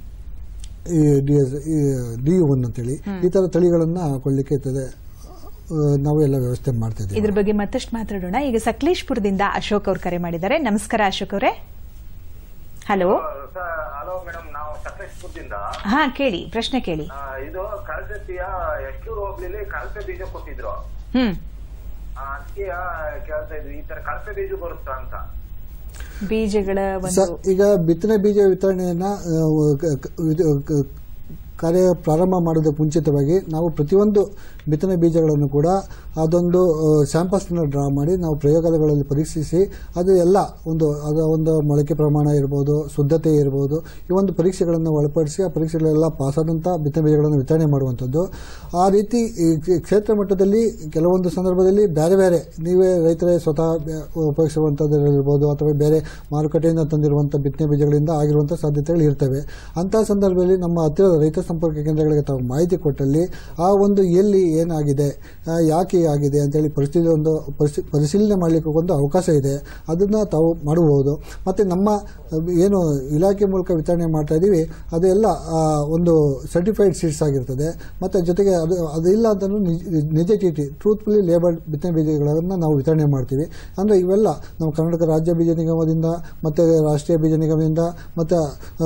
ಈ ಡಿ ಎಸ್ ಡಿ ಒನ್ ಅಂತೇಳಿ ಈ ಥರ ತಳಿಗಳನ್ನು ಹಾಕೊಳ್ಳಿಕ್ಕೆ ಇರ್ತದೆ ಆ, ನಾವು ಎಲ್ಲ ವ್ಯವಸ್ಥೆ ಮಾಡ್ತಾ ಇದ್ದೀವಿ ಇದ್ರ ಬಗ್ಗೆ ಮತ್ತಷ್ಟು ಮಾತಾಡೋಣ ಈಗ ಸಕಲೇಶ್ಪುರದಿಂದ ಅಶೋಕ್ ಅವ್ರು ಕರೆ ಮಾಡಿದ್ದಾರೆ ನಮಸ್ಕಾರ ಅಶೋಕ್ ಅವರೇ ಹಲೋ ಹಲೋ ಮೇಡಮ್ ನಾವು ಸಕಲೇಶ್ಪುರದಿಂದ ಹಾ ಕೇಳಿ ಪ್ರಶ್ನೆ ಕೇಳಿ ಆ, ಇದು ಕಳಸತಿಯ ಎಷ್ಟೂರು ಹೋಗ್ಲಿಲಿ ಕಳಸೆ ಬೀಜ ಕೊಟ್ಟಿದ್ರು ಹ್ಮ್ ಆ, ಅದಕ್ಕೆ ಕೇಳ್ತಾ ಇದ್ವಿ ಈ ತರ ಕಳಸೆ ಬೀಜ ಬರುತ್ತಾ ಅಂತ ಬೀಜಗಳ ಒಂದು ಸ- ಈಗ ಬಿತ್ತನೆ ಬೀಜ ವಿತರಣೆಯನ್ನ ಆ, ಕ- ಕ- ಇದು ಕ- ಕಾರ್ಯ ಪ್ರಾರಂಭ ಮಾಡೋದಕ್ಕೆ ಮುಂಚಿತವಾಗಿ ನಾವು ಪ್ರತಿಯೊಂದು ಬಿತ್ತನೆ ಬೀಜಗಳನ್ನು ಕೂಡ ಅದೊಂದು ಸ್ಯಾಂಪಲ್ಸ್ನ ಡ್ರಾ ಮಾಡಿ ನಾವು ಪ್ರಯೋಗಾಲಯಗಳಲ್ಲಿ ಪರೀಕ್ಷಿಸಿ ಅದು ಎಲ್ಲ ಒಂದು ಅದರ ಒಂದು ಮೊಳಕೆ ಪ್ರಮಾಣ ಇರ್ಬೋದು ಶುದ್ಧತೆ ಇರ್ಬೋದು ಈ ಒಂದು ಪರೀಕ್ಷೆಗಳನ್ನು ಒಳಪಡಿಸಿ ಆ ಪರೀಕ್ಷೆಗಳೆಲ್ಲ ಪಾಸಾದಂಥ ಬಿತ್ತನೆ ಬೀಜಗಳನ್ನು ವಿತರಣೆ ಮಾಡುವಂಥದ್ದು ಆ ರೀತಿ ಈ ಕ್ಷೇ- ಕ್ಷೇತ್ರ ಮಟ್ಟದಲ್ಲಿ ಕೆಲವೊಂದು ಸಂದರ್ಭದಲ್ಲಿ ಬೇರೆ ಬೇರೆ ನೀವೇ ರೈತರೇ ಸ್ವತಃ ಬೆ- ಉಪಯೋಗಿಸುವಂಥದ್ದಿರ್ಬೋದು ಅಥವಾ ಬೇರೆ ಮಾರುಕಟ್ಟೆಯಿಂದ ತಂದಿರುವಂಥ ಬಿತ್ತನೆ ಬೀಜಗಳಿಂದ ಆಗಿರುವಂಥ ಸಾಧ್ಯತೆಗಳು ಇರ್ತವೆ ಅಂತಹ ಸಂದರ್ಭದಲ್ಲಿ ನಮ್ಮ ಹತ್ತಿರದ ರೈತ ಸಂಪರ್ಕ ಕೇಂದ್ರಗಳಿಗೆ ತಾವು ಮಾಹಿತಿ ಕೊಟ್ಟಲ್ಲಿ ಆ ಒಂದು ಎಲ್ಲಿ ಏನಾಗಿದೆ ಆ, ಯಾಕೆ ಆಗಿದೆ ಅಂತೇಳಿ ಪರಿಶೀಲನೆ ಒಂದು ಪರಿಶೀ- ಪರಿಶೀಲನೆ ಮಾಡಲಿಕ್ಕೆ ಒಂದು ಅವಕಾಶ ಇದೆ ಅದನ್ನು ತಾವು ಮಾಡಬಹುದು ಮತ್ತು ನಮ್ಮ ಆ, ಏನು ಇಲಾಖೆ ಮೂಲಕ ವಿತರಣೆ ಮಾಡ್ತಾ ಇದ್ದೀವಿ ಅದೆಲ್ಲ ಆ, ಒಂದು ಸರ್ಟಿಫೈಡ್ ಸೀಡ್ಸ್ ಆಗಿರ್ತದೆ ಮತ್ತು ಜೊತೆಗೆ ಅದು ಅದಿಲ್ಲ ಅಂತಲೂ ನಿಜ- ನಿಜ ಚೀಟಿ ಟ್ರೂತ್ಫುಲಿ ಲೇಬರ್ಡ್ ಬಿತ್ತನೆ ಬೀಜಗಳನ್ನು ನಾವು ವಿತರಣೆ ಮಾಡ್ತೀವಿ ಅಂದರೆ ಇವೆಲ್ಲ ನಮ್ಮ ಕರ್ನಾಟಕ ರಾಜ್ಯ ಬೀಜ ನಿಗಮದಿಂದ ಮತ್ತು ರಾಷ್ಟ್ರೀಯ ಬೀಜ ನಿಗಮದಿಂದ ಮತ್ತು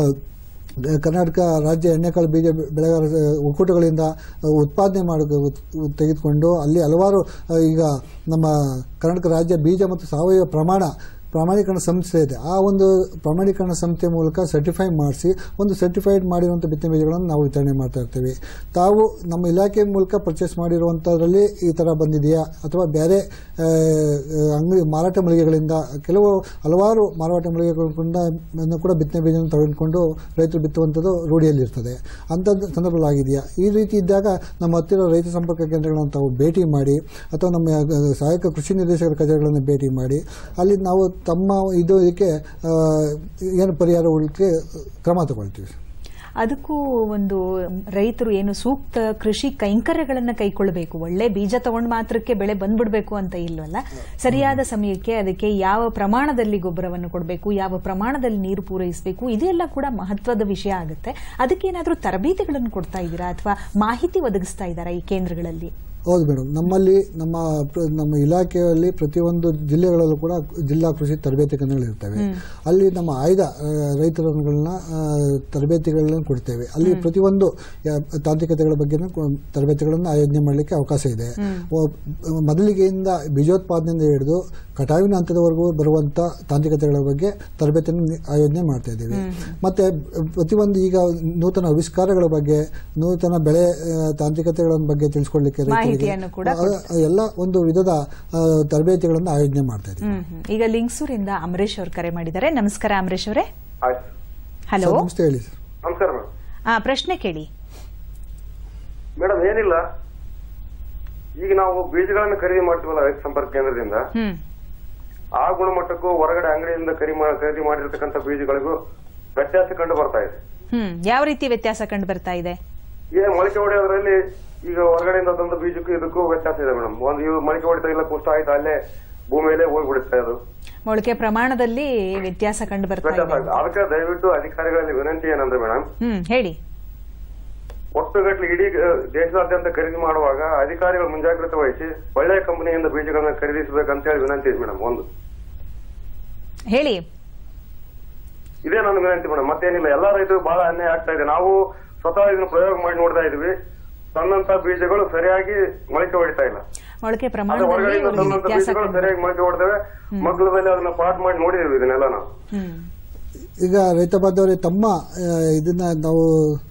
ಕರ್ನಾಟಕ ರಾಜ್ಯ ಎಣ್ಣೆಕಾಳು ಬೀಜ ಬೆಳೆಗಾರ ಒಕ್ಕೂಟಗಳಿಂದ ಉತ್ಪಾದನೆ ಮಾಡಿ ತೆಗೆದುಕೊಂಡು ಅಲ್ಲಿ ಹಲವಾರು ಆ, ಈಗ ನಮ್ಮ ಕರ್ನಾಟಕ ರಾಜ್ಯ ಬೀಜ ಮತ್ತು ಸಾವಯವ ಪ್ರಮಾಣ ಪ್ರಮಾಣೀಕರಣ ಸಂಸ್ಥೆ ಇದೆ ಆ ಒಂದು ಪ್ರಮಾಣೀಕರಣ ಸಂಸ್ಥೆ ಮೂಲಕ ಸರ್ಟಿಫೈ ಮಾಡಿಸಿ ಒಂದು ಸರ್ಟಿಫೈಡ್ ಮಾಡಿರುವಂಥ ಬಿತ್ತನೆ ಬೀಜಗಳನ್ನು ನಾವು ವಿತರಣೆ ಮಾಡ್ತಾ ಇರ್ತೀವಿ ತಾವು ನಮ್ಮ ಇಲಾಖೆ ಮೂಲಕ ಪರ್ಚೇಸ್ ಮಾಡಿರುವಂಥದ್ರಲ್ಲಿ ಈ ಥರ ಬಂದಿದೆಯಾ ಅಥವಾ ಬೇರೆ ಆ, ಅಂಗಡಿ ಮಾರಾಟ ಮಳಿಗೆಗಳಿಂದ ಕೆಲವು ಹಲವಾರು ಮಾರಾಟ ಮಳಿಗೆಗಳಿಂದ ಕೂಡ ಬಿತ್ತನೆ ಬೀಜವನ್ನು ತೆಗೆದುಕೊಂಡು ರೈತರು ಬಿತ್ತುವಂಥದ್ದು ರೂಢಿಯಲ್ಲಿರ್ತದೆ ಅಂಥದ್ದು ಸಂದರ್ಭಗಳಾಗಿದೆಯಾ ಈ ರೀತಿ ಇದ್ದಾಗ ನಮ್ಮ ಹತ್ತಿರ ರೈತ ಸಂಪರ್ಕ ಕೇಂದ್ರಗಳನ್ನು ತಾವು ಭೇಟಿ ಮಾಡಿ ಅಥವಾ ನಮ್ಮ ಆ, ಸಹಾಯಕ ಕೃಷಿ ನಿರ್ದೇಶಕರ ಕಚೇರಿಗಳನ್ನು ಭೇಟಿ ಮಾಡಿ ಅಲ್ಲಿ ನಾವು ತಮ್ಮ ಇದು ಇದಕ್ಕೆ ಆ, ಏನು ಪರಿಹಾರ ಉಳಿಕೆ ಕ್ರಮ ತಗೊಳ್ತೀವಿ ಅದಕ್ಕೂ ಒಂದು ರೈತರು ಏನು ಸೂಕ್ತ ಕೃಷಿ ಕೈಂಕರ್ಯಗಳನ್ನ ಕೈಗೊಳ್ಳಬೇಕು ಒಳ್ಳೆ ಬೀಜ ತಗೊಂಡ್ ಮಾತ್ರಕ್ಕೆ ಬೆಳೆ ಬಂದ್ಬಿಡ್ಬೇಕು ಅಂತ ಇಲ್ವಲ್ಲ ಸರಿಯಾದ ಸಮಯಕ್ಕೆ ಅದಕ್ಕೆ ಯಾವ ಪ್ರಮಾಣದಲ್ಲಿ ಗೊಬ್ಬರವನ್ನು ಕೊಡಬೇಕು ಯಾವ ಪ್ರಮಾಣದಲ್ಲಿ ನೀರು ಪೂರೈಸಬೇಕು ಇದೆಲ್ಲ ಕೂಡ ಮಹತ್ವದ ವಿಷಯ ಆಗುತ್ತೆ ಅದಕ್ಕೆ ಏನಾದರೂ ತರಬೇತಿಗಳನ್ನು ಕೊಡ್ತಾ ಇದ್ದೀರಾ ಅಥವಾ ಮಾಹಿತಿ ಒದಗಿಸ್ತಾ ಇದ್ದಾರಾ ಈ ಕೇಂದ್ರಗಳಲ್ಲಿ ಹೌದು ಮೇಡಮ್ ನಮ್ಮಲ್ಲಿ ನಮ್ಮ ಪ್ರ- ನಮ್ಮ ಇಲಾಖೆಯಲ್ಲಿ ಪ್ರತಿಯೊಂದು ಜಿಲ್ಲೆಗಳಲ್ಲೂ ಕೂಡ ಜಿಲ್ಲಾ ಕೃಷಿ ತರಬೇತಿ ಕೇಂದ್ರಗಳು ಇರ್ತವೆ ಅಲ್ಲಿ ನಮ್ಮ ಆಯ್ದ ಆ, ರೈತರುಗಳನ್ನ ಆ, ತರಬೇತಿಗಳನ್ನ ಕೊಡ್ತೇವೆ ಅಲ್ಲಿ ಪ್ರತಿಯೊಂದು ಯಾ- ತಾಂತ್ರಿಕತೆಗಳ ಬಗ್ಗೆ ತರಬೇತಿಗಳನ್ನು ಆಯೋಜನೆ ಮಾಡಲಿಕ್ಕೆ ಅವಕಾಶ ಇದೆ ಒ- ಮೊದಲಿಗೆಯಿಂದ ಬೀಜೋತ್ಪಾದನೆಯಿಂದ ಹಿಡಿದು ಕಟಾವಿನ ಹಂತದವರೆಗೂ ಬರುವಂತ ತಾಂತ್ರಿಕತೆಗಳ ಬಗ್ಗೆ ತರಬೇತಿಯನ್ನು ನಿ- ಆಯೋಜನೆ ಮಾಡ್ತಾ ಇದ್ದೀವಿ ಮತ್ತೆ ಪ್ರತಿಯೊಂದು ಈಗ ನೂತನ ಆವಿಷ್ಕಾರಗಳ ಬಗ್ಗೆ ನೂತನ ಬೆಳೆ ಆ, ತಾಂತ್ರಿಕತೆಗಳ ಬಗ್ಗೆ ತಿಳಿಸ್ಕೊಡ್ಲಿಕ್ಕೆ ರೈತರಿಗೆ ಮಾಹಿತಿಯನ್ನು ಕೂಡ ಆ, ಎಲ್ಲ ಒಂದು ವಿಧದ ಆ, ತರಬೇತಿಗಳನ್ನು ಆಯೋಜನೆ ಮಾಡ್ತಾ ಇದ್ದೀವಿ ಹ್ಮ್ ಹ್ಮ್. ಈಗ ಲಿಂಗಸೂರಿಂದ ಅಮರೇಶ್ ಅವರು ಕರೆ ಮಾಡಿದ್ದಾರೆ ನಮಸ್ಕಾರ ಅಮರೇಶ್ ಅವರೇ ಆಯ್ತು ಹಲೋ ಸರ್, ನಮಸ್ತೆ ಹೇಳಿ ಸರ್ ನಮಸ್ಕಾರ ಮೇಡಮ್ ಆ ಪ್ರಶ್ನೆ ಕೇಳಿ ಮೇಡಮ್ ಏನಿಲ್ಲ ಈಗ ನಾವು ಬೀಜಗಳನ್ನ ಖರೀದಿ ಮಾಡ್ತೀವಲ್ಲ ರೈತ ಸಂಪರ್ಕ ಕೇಂದ್ರದಿಂದ ಹ್ಮ್ ಆ ಗುಣಮಟ್ಟಕ್ಕೂ ಹೊರಗಡೆ ಅಂಗಡಿಯಿಂದ ಖರೀದಿ ಮಾ- ಖರೀದಿ ಮಾಡಿರ್ತಕ್ಕಂಥ ಬೀಜಗಳಿಗೂ ವ್ಯತ್ಯಾಸ ಕಂಡು ಬರ್ತಾ ಇದೆ ಹ್ಮ್ ಯಾವ ರೀತಿ ವ್ಯತ್ಯಾಸ ಕಂಡು ಬರ್ತಾ ಇದೆ ಈಗ ಮೊಳಕೆ ಹೊಡೆಯೋದ್ರಲ್ಲಿ ಈಗ ಹೊರಗಡೆಯಿಂದ ತಂದ ಬೀಜಕ್ಕೂ ಇದಕ್ಕೂ ವ್ಯತ್ಯಾಸ ಇದೆ ಮೇಡಮ್ ಒಂದು ಇವು ಮೊಳಕೆ ಹೊಡಿತಾ ಇಲ್ಲ ಕುಷ್ಟ ಆಯ್ತು ಅಲ್ಲೇ ಭೂಮಿಯಲ್ಲೇ ಹೋಗ್ಬಿಡುತ್ತೆ ಅದು ಮೊಳಕೆ ಪ್ರಮಾಣದಲ್ಲಿ ವ್ಯತ್ಯಾಸ ಕಂಡು ಬರ್ತಾ ವ್ಯತ್ಯಾಸ ಇದೆ ಆಗುತ್ತೆ ಅದಕ್ಕೆ ದಯವಿಟ್ಟು ಅಧಿಕಾರಿಗಳಲ್ಲಿ ವಿನಂತಿ ಏನಂದ್ರೆ ಮೇಡಮ್ ಹ್ಮ್ ಹೇಳಿ ಒಟ್ಟುಗಟ್ಟಲೆ ಇಡೀ ಅಹ್, ದೇಶದಾದ್ಯಂತ ಖರೀದಿ ಮಾಡುವಾಗ ಅಧಿಕಾರಿಗಳು ಮುಂಜಾಗ್ರತೆ ವಹಿಸಿ ಒಳ್ಳೆಯ ಕಂಪನಿಯಿಂದ ಬೀಜಗಳನ್ನ ಖರೀದಿಸಬೇಕಂತ ಹೇಳಿ ವಿನಂತಿ ಇದೆ ಮೇಡಮ್ ಒಂದು ಹೇಳಿ ಇದೇ ನನ್ನ ವಿನಂತಿ ಮೇಡಮ್ ಮತ್ತೇನಿಲ್ಲ ಎಲ್ಲಾ ರೈತರು ಬಹಳ ಅನ್ಯಾಯ ಆಗ್ತಾ ಇದೆ ನಾವು ಸ್ವತಃ ಇದನ್ನ ಪ್ರಯೋಗ ಮಾಡಿ ನೋಡ್ತಾ ಇದೀವಿ ತಂದಂತ ಬೀಜಗಳು ಸರಿಯಾಗಿ ಮೊಳಕೆ ಹೊಡಿತಾ ಇಲ್ಲ ಮೊಳಕೆ ಅದೇ ಪ್ರಮಾಣದಲ್ಲಿ ಹೊರಗಡೆಯಿಂದ ಒಂದು ತಂದಂತ ವ್ಯತ್ಯಾಸ ಬೀಜಗಳು ಕಂಡು ಸರಿಯಾಗಿ ಮೊಳಕೆ ಹೊಡೆದವೆ ಮಕ್ಕಳದಲ್ಲಿ ಅದನ್ನ ಪಾಠ ಮಾಡಿ ನೋಡಿದೀವಿ ಇದನ್ನೆಲ್ಲ ನಾವು ಹ್ಮ್ ಈಗ ರೈತ ಬಾಂಧವರೇ ತಮ್ಮ ಆ, ಇದನ್ನ ನಾವು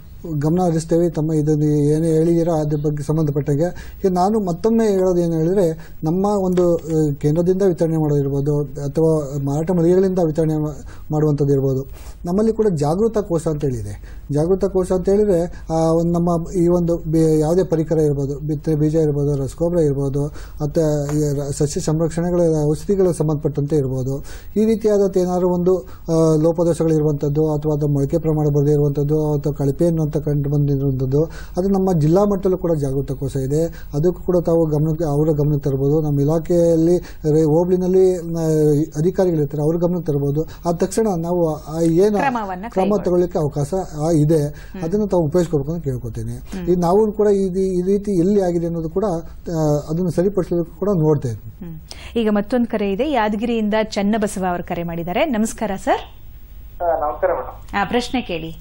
ಗಮನ ಹರಿಸ್ತೇವೆ ತಮ್ಮ ಇದನ್ನು ಏನೇ ಹೇಳಿದ್ದೀರಾ ಅದ್ರ ಬಗ್ಗೆ ಸಂಬಂಧಪಟ್ಟಾಗೆ ಈಗ ನಾನು ಮತ್ತೊಮ್ಮೆ ಹೇಳೋದು ಏನು ಹೇಳಿದ್ರೆ ನಮ್ಮ ಒಂದು ಆ, ಕೇಂದ್ರದಿಂದ ವಿತರಣೆ ಮಾಡೋದಿರ್ಬೋದು ಅಥವಾ ಮಾರಾಟ ಮಳಿಗೆಗಳಿಂದ ವಿತರಣೆ ಮಾ- ಮಾಡುವಂಥದ್ದು ಇರ್ಬೋದು ನಮ್ಮಲ್ಲಿ ಕೂಡ ಜಾಗೃತ ಕೋಶ ಅಂತ ಹೇಳಿದೆ ಜಾಗೃತ ಕೋಶ ಅಂತ ಹೇಳಿದ್ರೆ ಆ, ಒಂದು ನಮ್ಮ ಈ ಒಂದು ಬೆ- ಯಾವುದೇ ಪರಿಕರ ಇರ್ಬೋದು ಬಿತ್ತನೆ ಬೀಜ ಇರ್ಬೋದು ರಸಗೊಬ್ಬರ ಇರ್ಬೋದು ಮತ್ತು ಈ ರ- ಸಸ್ಯ ಸಂರಕ್ಷಣೆಗಳ ಔಷಧಿಗಳಿಗೆ ಸಂಬಂಧಪಟ್ಟಂತೆ ಇರ್ಬೋದು ಈ ರೀತಿಯಾದಂಥ ಏನಾದರೂ ಒಂದು ಆ, ಲೋಪದೋಷಗಳಿರುವಂಥದ್ದು ಅಥವಾ ಅದು ಮೊಳಕೆ ಪ್ರಮಾಣ ಬರದೇ ಇರುವಂಥದ್ದು ಅಥವಾ ಕಳಪೆಯನ್ನು ಅಂತ ಕಂಡು ಬಂದಿರುವಂಥದ್ದು ಅದು ನಮ್ಮ ಜಿಲ್ಲಾ ಮಟ್ಟದಲ್ಲೂ ಕೂಡ ಜಾಗೃತ ಕೋಶ ಇದೆ ಅದಕ್ಕೂ ಕೂಡ ತಾವು ಗಮನಕ್ಕೆ ಅವರ ಗಮನಕ್ಕೆ ತರ್ಬೋದು ನಮ್ಮ ಇಲಾಖೆಯಲ್ಲಿ ರೇ- ಹೋಬಳಿನಲ್ಲಿ ಆ, ಅಧಿಕಾರಿಗಳಿರ್ತಾರೆ ಅವ್ರ ಗಮನಕ್ಕೆ ತರ್ಬೋದು ಆದ ತಕ್ಷಣ ನಾವು ಆ ಏನು ಕ್ರಮವನ್ನ ಕ್ರಮ ತಗೊಳ್ಳಿಕ್ಕೆ ಅವಕಾಶ ಆ, ಇದೆ ಅದನ್ನು ತಾವು ಉಪಯೋಗಿಸ್ಕೊಬೇಕು ಅಂತ ಕೇಳ್ಕೊತೀನಿ ಈ ನಾವು ಕೂಡ ಇದು ಈ ರೀತಿ ಎಲ್ಲಿ ಆಗಿದೆ ಅನ್ನೋದು ಕೂಡ ಆ, ಅದನ್ನು ಸರಿಪಡಿಸೋದಕ್ಕೂ ಕೂಡ ನೋಡ್ತಾ ಇದ್ದೀನಿ ಹ್ಮ್. ಈಗ ಮತ್ತೊಂದು ಕರೆ ಇದೆ ಯಾದಗಿರಿಯಿಂದ ಚನ್ನಬಸವ ಅವರು ಕರೆ ಮಾಡಿದ್ದಾರೆ ನಮಸ್ಕಾರ ಸರ್ ನಮಸ್ಕಾರ ಮೇಡಮ್ ಆ ಪ್ರಶ್ನೆ ಕೇಳಿ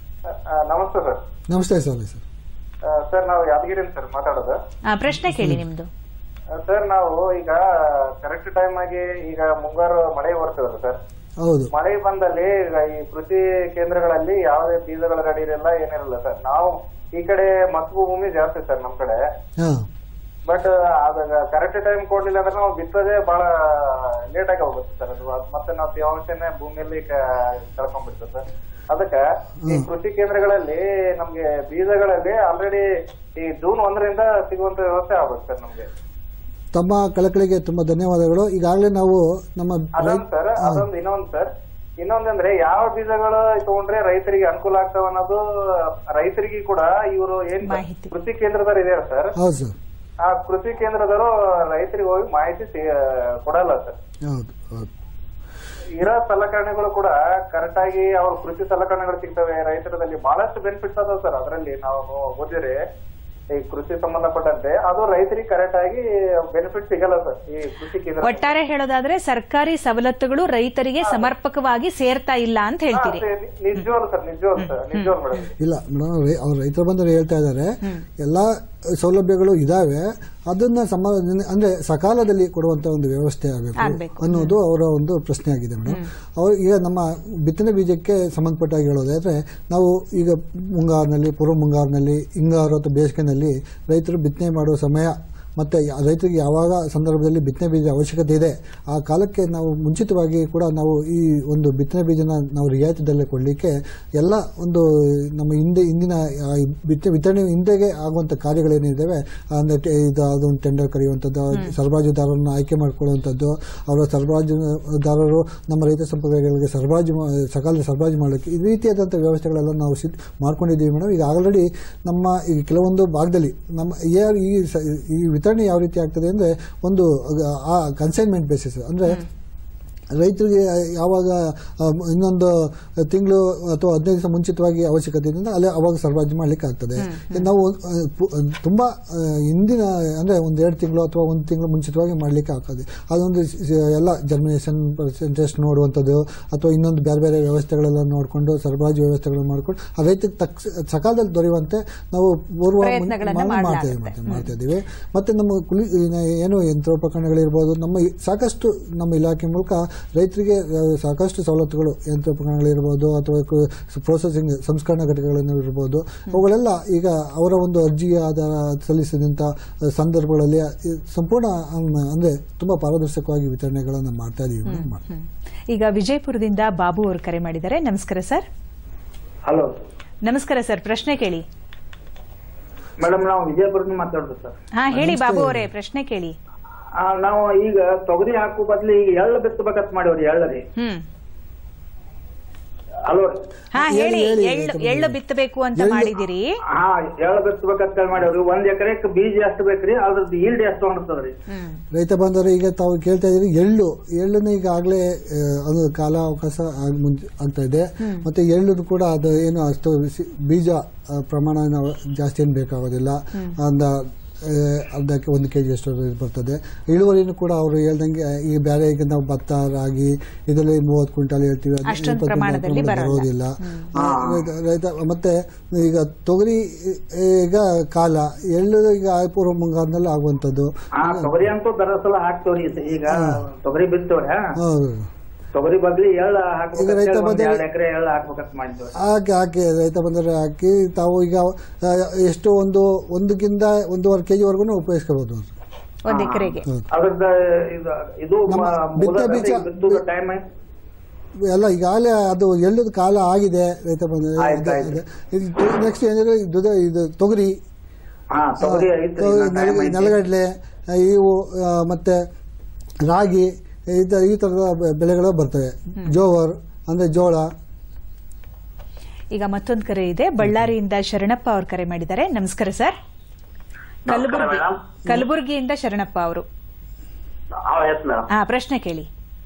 ನಮಸ್ತೆ ಸರ್ ನಮಸ್ತೆ ಸ್ವಾಮಿ ಸರ್ ಸರ್ ನಾವು ಯಾದಗಿರಿ ಸರ್ ಮಾತಾಡೋದು ಆ ಪ್ರಶ್ನೆ ಕೇಳಿ ನಿಮ್ದು ಸರ್ ನಾವು ಈಗ ಕರೆಕ್ಟ್ ಟೈಮ್ ಆಗಿ ಈಗ ಮುಂಗಾರು ಮಳೆ ಬರ್ತದಲ್ಲ ಸರ್ ಹೌದು ಮಳೆ ಬಂದಲ್ಲಿ ಈಗ ಈ ಕೃಷಿ ಕೇಂದ್ರಗಳಲ್ಲಿ ಯಾವುದೇ ಬೀಜಗಳ ಗಾಡಿ ಇರಲ್ಲ ಏನಿರಲ್ಲ ಸರ್ ನಾವು ಈ ಕಡೆ ಮಸ್ಬು ಭೂಮಿ ಜಾಸ್ತಿ ಸರ್ ನಮ್ ಕಡೆ ಹಾಂ ಬಟ್ ಅದ ಕರೆಕ್ಟ್ ಟೈಮ್ ಕೊಡ್ಲಿಲ್ಲ ಅಂದ್ರೆ ನಾವು ಬಿತ್ತೋದೇ ಬಹಳ ಲೇಟ್ ಆಗಿ ಹೋಗುತ್ತೆ ಸರ್ ಅದು ಅದ್ ಮತ್ತೆ ನಾವು ತೇವಾಂಶನೇ ಭೂಮಿಯಲ್ಲಿ ಕ- ಕಳ್ಕೊಂಡ್ಬಿಡ್ತದೆ ಸರ್ ಅದಕ್ಕೆ ಈ ಕೃಷಿ ಕೇಂದ್ರಗಳಲ್ಲಿ ನಮ್ಗೆ ಬೀಜಗಳಲ್ಲಿ ಆಲ್ರೆಡಿ ಈ ಜೂನ್ ಒಂದರಿಂದ ಸಿಗುವಂತ ವ್ಯವಸ್ಥೆ ಆಗ್ಬೇಕು ಸರ್ ನಮ್ಗೆ ತಮ್ಮ ಕಳಕಳಿಗೆ ತುಂಬಾ ಧನ್ಯವಾದಗಳು ಈಗಾಗಲೇ ನಾವು ನಮ್ಮ ಅದೊಂದು ಸರ್ ಅದೊಂದು ಇನ್ನೊಂದು ಸರ್ ಇನ್ನೊಂದಂದ್ರೆ ಯಾವ ಬೀಜಗಳು ತಗೊಂಡ್ರೆ ರೈತರಿಗೆ ಅನುಕೂಲ ಆಗ್ತಾವ ಅನ್ನೋದು ರೈತರಿಗೆ ಕೂಡ ಇವರು ಏನ್ ಮಾಹಿತಿ. ಕೃಷಿ ಕೇಂದ್ರದವ್ರು ಇದಾರೆ ಸರ್ ಹೌದು ಸರ್ ಆ ಕೃಷಿ ಕೇಂದ್ರದವರು ರೈತರಿಗೆ ಹೋಗಿ ಮಾಹಿತಿ ಸಿ- ಕೊಡಲ್ಲ ಸರ್ ಹೌದು ಹೌದು ಇರೋ ಸಲಕರಣೆಗಳು ಕೂಡ ಕರೆಕ್ಟ್ ಆಗಿ ಅವ್ರ ಕೃಷಿ ಸಲಕರಣೆಗಳು ಸಿಗ್ತವೆ ರೈತರದಲ್ಲಿ ಬಹಳಷ್ಟು ಬೆನಿಫಿಟ್ಸ್ ಅದಾವ ಸರ್ ಅದರಲ್ಲಿ ನಾವು ಓದಿದ್ರೆ ಈ ಕೃಷಿ ಸಂಬಂಧಪಟ್ಟಂತೆ ಅದು ರೈತರಿಗೆ ಕರೆಕ್ಟ್ ಆಗಿ ಬೆನಿಫಿಟ್ ಸಿಗಲ್ಲ ಸರ್ ಈ ಕೃಷಿ ಕೇಂದ್ರ ಒಟ್ಟಾರೆ ಹೇಳೋದಾದ್ರೆ ಸರ್ಕಾರಿ ಸವಲತ್ತುಗಳು ರೈತರಿಗೆ ಸಮರ್ಪಕವಾಗಿ ಸೇರ್ತಾ ಇಲ್ಲ ಅಂತ ಹೇಳ್ತೀರಿ ನಿಜವಾಗ್ಲು ಸರ್ ನಿಜವಾಗ್ಲು ಸರ್ ನಿಜವಾಗ್ಲು ಮೇಡಮ್ ಇಲ್ಲ ಮೇಡಮ್ ಅವ್ರ ರೈತರ ಬಂದರು ಹೇಳ್ತಾ ಇದ್ದಾರೆ ಎಲ್ಲ ಸೌಲಭ್ಯಗಳು ಇದಾವೆ ಅದನ್ನ ಸಮ ಅಂದ್ರೆ ಸಕಾಲದಲ್ಲಿ ಕೊಡುವಂತ ಒಂದು ವ್ಯವಸ್ಥೆ ಆಗ್ಬೇಕು. ಆಗಬೇಕು ಅನ್ನೋದು ಅವರ ಒಂದು ಪ್ರಶ್ನೆ ಆಗಿದೆ ಮೇಡಮ್ ಅವ್ರು ಈಗ ನಮ್ಮ ಬಿತ್ತನೆ ಬೀಜಕ್ಕೆ ಸಂಬಂಧಪಟ್ಟಾಗಿ ಹೇಳೋದಾದ್ರೆ ನಾವು ಈಗ ಮುಂಗಾರಿನಲ್ಲಿ ಪೂರ್ವ ಮುಂಗಾರಿನಲ್ಲಿ ಹಿಂಗಾರು ಅಥವಾ ಬೇಸಿಗೆನಲ್ಲಿ ರೈತರು ಬಿತ್ತನೆ ಮಾಡುವ ಸಮಯ ಮತ್ತೆ ಯಾ- ರೈತರಿಗೆ ಯಾವಾಗ ಸಂದರ್ಭದಲ್ಲಿ ಬಿತ್ತನೆ ಬೀಜ ಅವಶ್ಯಕತೆ ಇದೆ ಆ ಕಾಲಕ್ಕೆ ನಾವು ಮುಂಚಿತವಾಗಿ ಕೂಡ ನಾವು ಈ ಒಂದು ಬಿತ್ತನೆ ಬೀಜನ ನಾವು ರಿಯಾಯಿತಿ ದರದಲ್ಲಿ ಕೊಡಲಿಕ್ಕೆ ಎಲ್ಲ ಒಂದು ನಮ್ಮ ಹಿಂದೆ ಇಂದಿನ ಆ, ಈ ಬಿತ್ತನೆ ವಿತರಣೆ ಹಿಂದೆಗೆ ಆಗುವಂಥ ಕಾರ್ಯಗಳೇನಿದ್ದಾವೆ ಅಂದರೆ ಟೆ- ಇದು ಅದೊಂದು ಟೆಂಡರ್ ಕರೆಯುವಂಥದ್ದು ಸರಬರಾಜುದಾರರನ್ನು ಆಯ್ಕೆ ಮಾಡಿಕೊಳ್ಳುವಂಥದ್ದು ಅವರ ಸರಬರಾಜುದಾರರು ನಮ್ಮ ರೈತ ಸಂಪ್ರದಾಯಗಳಿಗೆ ಸರಬರಾಜು ಮಾ- ಸಕಾಲದಲ್ಲಿ ಸರಬರಾಜು ಮಾಡಲಿಕ್ಕೆ ಈ ರೀತಿಯಾದಂಥ ವ್ಯವಸ್ಥೆಗಳೆಲ್ಲ ನಾವು ಸಿದ್ಧ ಮಾಡ್ಕೊಂಡಿದ್ದೀವಿ ಮೇಡಮ್ ಈಗ ಆಲ್ರೆಡಿ ನಮ್ಮ ಈ ಕೆಲವೊಂದು ಭಾಗದಲ್ಲಿ ನಮ್ಮ ಯಾ- ಈ ಸ- ಈ ವಿತರಣೆ ಯಾವ ರೀತಿ ಆಗ್ತದೆ ಅಂದರೆ ಒಂದು ಆ ಕನ್ಸೈನ್ಮೆಂಟ್ ಬೇಸಿಸ್ ಅಂದರೆ ರೈತರಿಗೆ ಯಾವಾಗ ಆ, ಇನ್ನೊಂದು ತಿಂಗಳು ಅಥವಾ ಹದಿನೈದು ದಿವಸ ಮುಂಚಿತವಾಗಿ ಅವಶ್ಯಕತೆ ಇದೆಯಿಂದ ಅಲ್ಲಿ ಅವಾಗ ಸರಬರಾಜು ಮಾಡ್ಲಿಕ್ಕೆ ಆಗ್ತದೆ ನಾವು ಆ, ಪು- ತುಂಬಾ ಆ, ಹಿಂದಿನ ಅಂದ್ರೆ ಒಂದ್ ಎರಡು ತಿಂಗಳು ಅಥವಾ ಒಂದು ತಿಂಗಳು ಮುಂಚಿತವಾಗಿ ಮಾಡ್ಲಿಕ್ಕೆ ಆಗ್ತದೆ ಅದೊಂದು ಸ- ಸ- ಎಲ್ಲ ಜರ್ಮಿನೇಷನ್ ಪರ್ಸೆಂಟೇಜ್ ನೋಡುವಂಥದ್ದು ಅಥವಾ ಇನ್ನೊಂದು ಬೇರೆ ಬೇರೆ ವ್ಯವಸ್ಥೆಗಳೆಲ್ಲ ನೋಡಿಕೊಂಡು ಸರಬರಾಜು ವ್ಯವಸ್ಥೆಗಳನ್ನು ಮಾಡ್ಕೊಂಡು ಆ ರೈತರಿಗೆ ತಕ್ಕ ಸಕಾಲದಲ್ಲಿ ದೊರೆಯುವಂತೆ ನಾವು ಪೂರ್ವ ಮುನ್- ಪ್ರಯತ್ನಗಳನ್ನ ಮಾಡ್- ಮಾಡ್ತೇವೆ ಮಾಡ್ಲಾಗುತ್ತೆ. ಮಾಡ್ತೇವೆ ಮಾಡ್ತಾ ಇದ್ದೀವಿ ಮತ್ತೆ ನಮ್ಮ ಕುಲಿ ಏನು ಯಂತ್ರೋಪಕರಣಗಳಿರ್ಬೋದು ನಮ್ಮ ಈ- ಸಾಕಷ್ಟು ನಮ್ಮ ಇಲಾಖೆ ಮೂಲಕ ರೈತರಿಗೆ ಆ, ಸಾಕಷ್ಟು ಸವಲತ್ತುಗಳು ಯಂತ್ರೋಪಕರಣಗಳಿರ್ಬೋದು ಅಥವಾ ಪ್ರೊಸೆಸಿಂಗ್ ಸಂಸ್ಕರಣಾ ಘಟಕಗಳನ್ನು ಇರ್ಬೋದು ಅವುಗಳೆಲ್ಲ ಈಗ ಅವರ ಒಂದು ಅರ್ಜಿ ಆಧಾರ ಸಲ್ಲಿಸಿದಂಥ ಸಂದರ್ಭಗಳಲ್ಲಿ ಈ ಸಂಪೂರ್ಣ ಅಮ್, ಅಂದ್ರೆ ತುಂಬಾ ಪಾರದರ್ಶಕವಾಗಿ ವಿತರಣೆಗಳನ್ನು ಮಾಡ್ತಾ ಇದೀವಿ ಮೇಡಮ್. ಮಾಡ್ತಾ ಹ್ಮ್. ಈಗ ವಿಜಯಪುರದಿಂದ ಬಾಬು ಅವರು ಕರೆ ಮಾಡಿದ್ದಾರೆ ನಮಸ್ಕಾರ ಸರ್ ಹಲೋ ನಮಸ್ಕಾರ ಸರ್ ಪ್ರಶ್ನೆ ಕೇಳಿ ಮೇಡಮ್ ನಾವು ವಿಜಯಪುರದಿಂದ ಮಾತಾಡೋದು ಸರ್ ಹಾ ಹೇಳಿ ಬಾಬು ಅವರೇ ಪ್ರಶ್ನೆ ಕೇಳಿ ಆ, ನಾವು ಈಗ ತೊಗರಿ ಹಾಕೋ ಬದ್ಲಿ ಈಗ ಎಳ್ಳು ಬಿತ್ತಬೇಕಂತ ಮಾಡಿವ್ರಿ ಎಳ್ಳರಿ ಹ್ಮ್ ಅಲ್ವ ಹಾ ಹೇಳಿ, ಹೇಳಿ ಹೇಳಿ, ಎಳ್ಳು ರೈತ ಎಳ್ಳು ಬಿತ್ತಬೇಕು ಅಂತ ಎಳ್ಳು- ಮಾಡಿದಿರಿ ಹಾ ಎಳ್ಳು ಬಿತ್ತಬೇಕಂತ ಹೇಳಿ ಮಾಡಿವ್ರಿ ಒಂದ್ ಎಕರೆಕ್ ಬೀಜ ಎಷ್ಟು ಬೇಕ್ರಿ ಅದ್ರದ್ದು ಈಲ್ಡ್ ಎಷ್ಟು ಅನ್ಸ್ತದ್ರಿ ಹ್ಮ್ ರೈತ ಬಾಂಧವರು ಈಗ ತಾವು ಕೇಳ್ತಾ ಇದ್ದೀರಿ ಎಳ್ಳು ಎಳ್ಳನ್ನು ಈಗಾಗಲೇ ಅದು ಕಾಲ ಅವಕಾಶ ಆಗ್ ಮುಂಚೆ ಆಗ್ತಾ ಇದೆ ಮತ್ತೆ ಎಳ್ಳು ಕೂಡ ಅದು ಏನು ಅಷ್ಟು ಸಿ- ಬೀಜ ಆ, ಪ್ರಮಾಣ ಏನು ಜಾಸ್ತಿ ಏನು ಬೇಕಾಗೋದಿಲ್ಲ ಅಂದ ಆ, ಅರ್ಧಕ್ಕೆ ಒಂದು ಕೆ ಜಿ ಅಷ್ಟು ಬರ್ತದೆ ಇಳುವರಿನೂ ಕೂಡ ಅವರು ಹೇಳ್ದಂಗೆ ಈ ಬೇರೆ ಈಗ ನಾವು ಭತ್ತ ರಾಗಿ ಇದರಲ್ಲಿ ಮೂವತ್ತು ಕ್ವಿಂಟಾಲ್ ಹೇಳ್ತೀವಿ ಅದು ಅಷ್ಟೊಂದು ಇಪ್ಪತ್ತು ಪ್ರಮಾಣದಲ್ಲಿ ಕ್ವಿಂಟಾಲ್ ಬರೋಲ್ಲ. ಬರೋದಿಲ್ಲ ಆ, ರೈತ- ರೈತ ಮತ್ತೆ ಈಗ ತೊಗರಿ ಈಗ ಕಾಲ ಎಳ್ಳು ಈಗ ಪೂರ್ವ ಮುಂಗಾರಿನಲ್ಲಿ ಆಗುವಂಥದ್ದು ಹಾ ತೊಗರಿ ಅಂತೂ ದರಸಲ ಹಾಕ್ತೇವ್ರಿ ಈಗ ತೊಗರಿ ಬಿತ್ತೇವ್ರಿ ಹೌದು ತೊಗರಿ ಬದ್ಲಿ ಎಳ್ಳ ಈಗ ರೈತ ಹಾಕ್ಬೇಕಂತ ಬಂದ್ರೆ- ಎರಡ್ ಎಕರೆ ಎಳ್ಳ ಹಾಕ್ಬೇಕಂತ ಮಾಡಿದ್ವಿ ಹಾಕಿ ಹಾಕಿ ರೈತ ಬಂದರೆ ಹಾಕಿ ತಾವು ಈಗ ಆ, ಎಷ್ಟು ಒಂದು ಒಂದಕ್ಕಿಂತ ಒಂದೂವರೆ ಕೆ ಜಿವರೆಗೂ ಉಪಯೋಗಿಸ್ಕೋಬಹುದು ಒಂದ್ ಎಕರೆಗೆ ಅದ್ರದ್ದು ಇದು ಇದು ನಮ್ಮ ಬಿತ್ತೆ ಬೀಜ- ಟೈಮ್ ಎಲ್ಲ ಈಗಾಗಲೇ ಅದು ಎಳ್ಳದ ಕಾಲ ಆಗಿದೆ ರೈತ ಬಂದರೆ ಆಯ್ತು, ಆಯ್ತು. ನೆಕ್ಸ್ಟ್ ಏನಿದೆ ಇದು ಇದು ತೊಗರಿ ಹಾ ತೊಗರಿ ಐತ್ರಿ ಆ, ಇನ್ನ time ನೆಲ- ಐತಿ. ನೆಲಗಡಲೆ ಆ, ಇವು ಆ, ಮತ್ತೆ ರಾಗಿ ಈ ತರ ಈ ತರದ ಬೆ- ಬೆಳೆಗಳು ಬರ್ತವೆ ಜೋವರ್ ಅಂದ್ರೆ ಜೋಳ ಈಗ ಮತ್ತೊಂದು ಕರೆ ಇದೆ ಬಳ್ಳಾರಿಯಿಂದ ಶರಣಪ್ಪ ಅವರು ಕರೆ ಮಾಡಿದ್ದಾರೆ ನಮಸ್ಕಾರ ಸರ್ ಕಲಬುರಗಿ ಮೇಡಮ್. ಕಲಬುರಗಿಯಿಂದ ಶರಣಪ್ಪ ಅವರು ಹಾ ಎಸ್ ಮೇಡಮ್ ಹಾ ಪ್ರಶ್ನೆ ಕೇಳಿ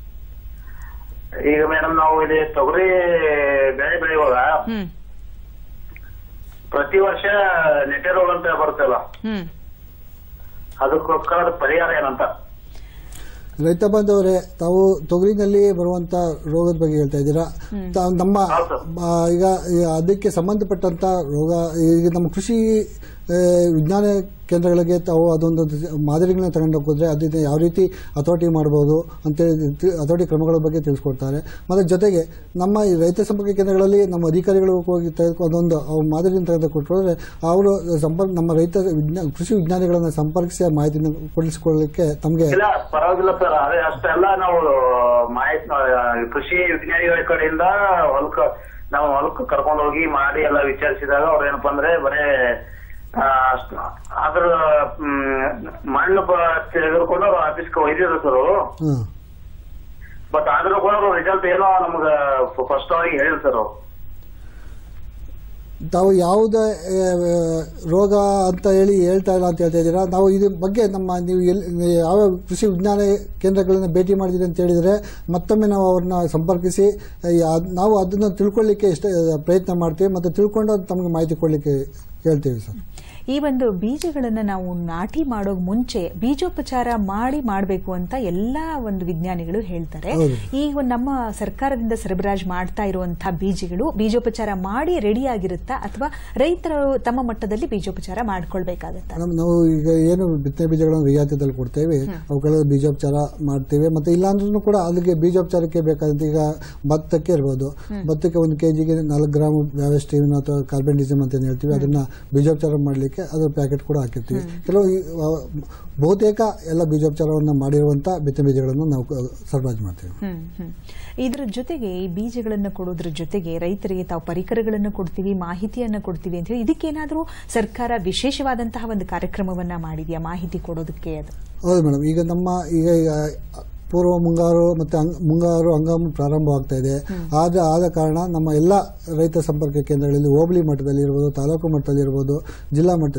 ಈಗ ಮೇಡಮ್ ನಾವು ಇಲ್ಲಿ ತೊಗರಿ ಬೆಳೆ ಬೆಳೆಯುವಾಗ ಹ್ಮ್ ಪ್ರತಿ ವರ್ಷ ನೆಟ್ಟೆ ರೋಗ ಅಂತ ಬರುತ್ತಲ್ಲ ಹ್ಮ್ ಅದಕ್ಕೋಸ್ಕರ ಅದು ಪರಿಹಾರ ಏನಂತ ರೈತ ಬಾಂಧವರೇ ತಾವು ತೊಗರಿನಲ್ಲಿ ಬರುವಂತ ರೋಗದ ಬಗ್ಗೆ ಹೇಳ್ತಾ ಇದ್ದೀರಾ ತಾವು ನಮ್ಮ ಹೌದು. ಆ, ಈಗ ಈ ಅದಕ್ಕೆ ಸಂಬಂಧಪಟ್ಟಂತ ರೋಗ ಈಗ ನಮ್ಮ ಕೃಷಿ ಆ, ವಿಜ್ಞಾನ ಕೇಂದ್ರಗಳಿಗೆ ತಾವು ಅದೊಂದು ಮಾದರಿಗಳನ್ನ ತಗೊಂಡು ಹೋಗಿದ್ರೆ ಅದನ್ನ ಯಾವ ರೀತಿ ಹತೋಟಿ ಮಾಡಬಹುದು ಅಂತೇಳಿ ತಿ- ಹತೋಟಿ ಕ್ರಮಗಳ ಬಗ್ಗೆ ತಿಳಿಸ್ಕೊಡ್ತಾರೆ ಮತ್ತೆ ಜೊತೆಗೆ ನಮ್ಮ ಈ ರೈತ ಸಂಪರ್ಕ ಕೇಂದ್ರಗಳಲ್ಲಿ ನಮ್ಮ ಅಧಿಕಾರಿಗಳು ಹೋಗಿ ತೆಗೆದುಕೊಂಡು ಅದೊಂದು ಅವ್ರ ಮಾದರಿಯನ್ನು ತೆಗೆದುಕೊಟ್ಟರೆ ಅವರು ಸಂಪರ್ಕ ನಮ್ಮ ರೈತ ವಿಜ್ಞಾನ ಕೃಷಿ ವಿಜ್ಞಾನಿಗಳನ್ನ ಸಂಪರ್ಕಿಸಿ ಆ ಮಾಹಿತಿಯನ್ನು ಕೊಡಿಸಿಕೊಳ್ಳಲಿಕ್ಕೆ ತಮಗೆ ಇಲ್ಲ ಪರವಾಗಿಲ್ಲ ಸರ್ ಅದೇ ಅಷ್ಟೆಲ್ಲ ನಾವು ಮಾಹಿತಿ ಕೃಷಿ ವಿಜ್ಞಾನಿಗಳ ಕಡೆಯಿಂದ ಹೊಲಕ್ಕ ನಾವು ಹೊಲಕ್ಕೆ ಕರ್ಕೊಂಡು ಹೋಗಿ ಮಾಡಿ ಎಲ್ಲ ವಿಚಾರಿಸಿದಾಗ ಅವ್ರು ಏನಪ್ಪಾ ಅಂದ್ರೆ ಬರೇ ಆ, ಅಷ್ಟ್- ಅದ್ರ ಮ್, ಮಣ್ಣು ಬ- ತೆಗೆದುಕೊಂಡು ಅವ್ರು ಆಫೀಸ್ಗೆ ಒಯ್ದಿದ್ರು ಸರ್ ಹಾಂ ಬಟ್ ಆದ್ರೂ ಕೂಡ ಅವ್ರು ರಿಸಲ್ಟ್ ಏನೋ ನಮ್ಗ ಫಸ್ಟ್ ಆಗಿ ಹೇಳಿದ್ರು ಸರ್ ಅವ್ರು ತಾವು ಯಾವುದೇ ಆ, ರೋಗ ಅಂತ ಹೇಳಿ ಹೇಳ್ತಾ ಇಲ್ಲ ಅಂತ ಹೇಳ್ತಾ ಇದ್ದೀರಾ ನಾವು ಇದ್ರ ಬಗ್ಗೆ ನಮ್ಮ ನೀವು ಎಲ್ಲಿ ಯಾವ ಕೃಷಿ ವಿಜ್ಞಾನ ಕೇಂದ್ರಗಳನ್ನ ಭೇಟಿ ಮಾಡಿದಿರಿ ಅಂತ ಹೇಳಿದರೆ ಮತ್ತೊಮ್ಮೆ ನಾವು ಅವ್ರನ್ನ ಸಂಪರ್ಕಿಸಿ ಆ, ಯಾ- ನಾವು ಅದನ್ನು ತಿಳ್ಕೊಳ್ಳಿಕ್ಕೆ ಇಷ್ಟ ಪ್ರಯತ್ನ ಮಾಡ್ತೀವಿ ಮತ್ತು ತಿಳ್ಕೊಂಡು ಅದು ತಮಗೆ ಮಾಹಿತಿ ಕೊಡಲಿಕ್ಕೆ ಹೇಳ್ತೀವಿ ಸರ್ ಈ ಒಂದು ಬೀಜಗಳನ್ನ ನಾವು ನಾಟಿ ಮಾಡೋ ಮುಂಚೆ ಬೀಜೋಪಚಾರ ಮಾಡಿ ಮಾಡಬೇಕು ಅಂತ ಎಲ್ಲಾ ಒಂದು ವಿಜ್ಞಾನಿಗಳು ಹೇಳ್ತಾರೆ ಹೌದು. ಈ ಒಂದು ನಮ್ಮ ಸರ್ಕಾರದಿಂದ ಸರಬರಾಜು ಮಾಡ್ತಾ ಇರುವಂತಹ ಬೀಜಗಳು ಬೀಜೋಪಚಾರ ಮಾಡಿ ರೆಡಿ ಆಗಿರುತ್ತಾ ಅಥವಾ ರೈತರು ತಮ್ಮ ಮಟ್ಟದಲ್ಲಿ ಬೀಜೋಪಚಾರ ಮಾಡ್ಕೊಳ್ಬೇಕಾಗತ್ತಾ ಮೇಡಮ್ ನಾವು ಈಗ ಏನು ಬಿತ್ತನೆ ಬೀಜಗಳನ್ನು ರಿಯಾಯಿತಿದಲ್ಲಿ ಕೊಡ್ತೇವೆ ಅವುಗಳ ಬೀಜೋಪಚಾರ ಮಾಡ್ತೇವೆ ಮತ್ತೆ ಇಲ್ಲಾಂದ್ರೂ ಕೂಡ ಅಲ್ಲಿಗೆ ಬೀಜೋಪಚಾರಕ್ಕೆ ಬೇಕಾದಂತ ಈಗ ಭತ್ತಕ್ಕೆ ಇರ್ಬೋದು ಭತ್ತಕ್ಕೆ ಒಂದು ಕೆಜಿಗೆ ನಾಲ್ಕು ಗ್ರಾಮ್ ವ್ಯಾವೆಸ್ಟಿನ್ ಅಥವಾ ಕಾರ್ಬೆಂಡಿಸಮ್ ಅಂತ ಏನ್ ಹೇಳ್ತೀವಿ ಅದನ್ನ ಬೀಜೋಪಚಾರ ಮಾಡಲಿಕ್ಕೆ ಅದ್ರ ಪ್ಯಾಕೆಟ್ ಕೂಡ ಹಾಕಿರ್ತೀವಿ ಕೆಲವು ಈ, ಆ, ಬಹುತೇಕ ಎಲ್ಲ ಬೀಜೋಪಚಾರವನ್ನು ಮಾಡಿರುವಂತ ಬಿತ್ತನೆ ಬೀಜಗಳನ್ನು ನಾವು ಕ- ಸರಬರಾಜು ಮಾಡ್ತೇವೆ ಹ್ಮ್ ಹ್ಮ್ ಇದರ ಜೊತೆಗೆ ಈ ಬೀಜಗಳನ್ನು ಕೊಡೋದ್ರ ಜೊತೆಗೆ ರೈತರಿಗೆ ತಾವು ಪರಿಕರಗಳನ್ನು ಕೊಡ್ತೀವಿ ಮಾಹಿತಿಯನ್ನ ಕೊಡ್ತೀವಿ ಅಂತ ಹೇಳಿ ಇದಕ್ಕೇನಾದ್ರೂ ಸರ್ಕಾರ ವಿಶೇಷವಾದಂತಹ ಒಂದು ಕಾರ್ಯಕ್ರಮವನ್ನ ಮಾಡಿದ್ಯಾ ಮಾಹಿತಿ ಕೊಡೋದಕ್ಕೆ ಅದು ಹೌದು ಮೇಡಮ್ ಈಗ ನಮ್ಮ ಈಗ ಈಗ ಪೂರ್ವ ಮುಂಗಾರು ಮತ್ತೆ ಅಂಗ್- ಮುಂಗಾರು ಹಂಗಾಮು ಪ್ರಾರಂಭವಾಗ್ತಾ ಇದೆ ಆದ ಆದ ಕಾರಣ ನಮ್ಮ ಎಲ್ಲ ರೈತ ಸಂಪರ್ಕ ಕೇಂದ್ರಗಳಲ್ಲಿ ಹೋಬಳಿ ಮಟ್ಟದಲ್ಲಿ ಇರ್ಬೋದು ತಾಲೂಕು ಮಟ್ಟದಲ್ಲಿ ಇರ್ಬೋದು ಜಿಲ್ಲಾ ಮಟ್ಟದಲ್ಲಿ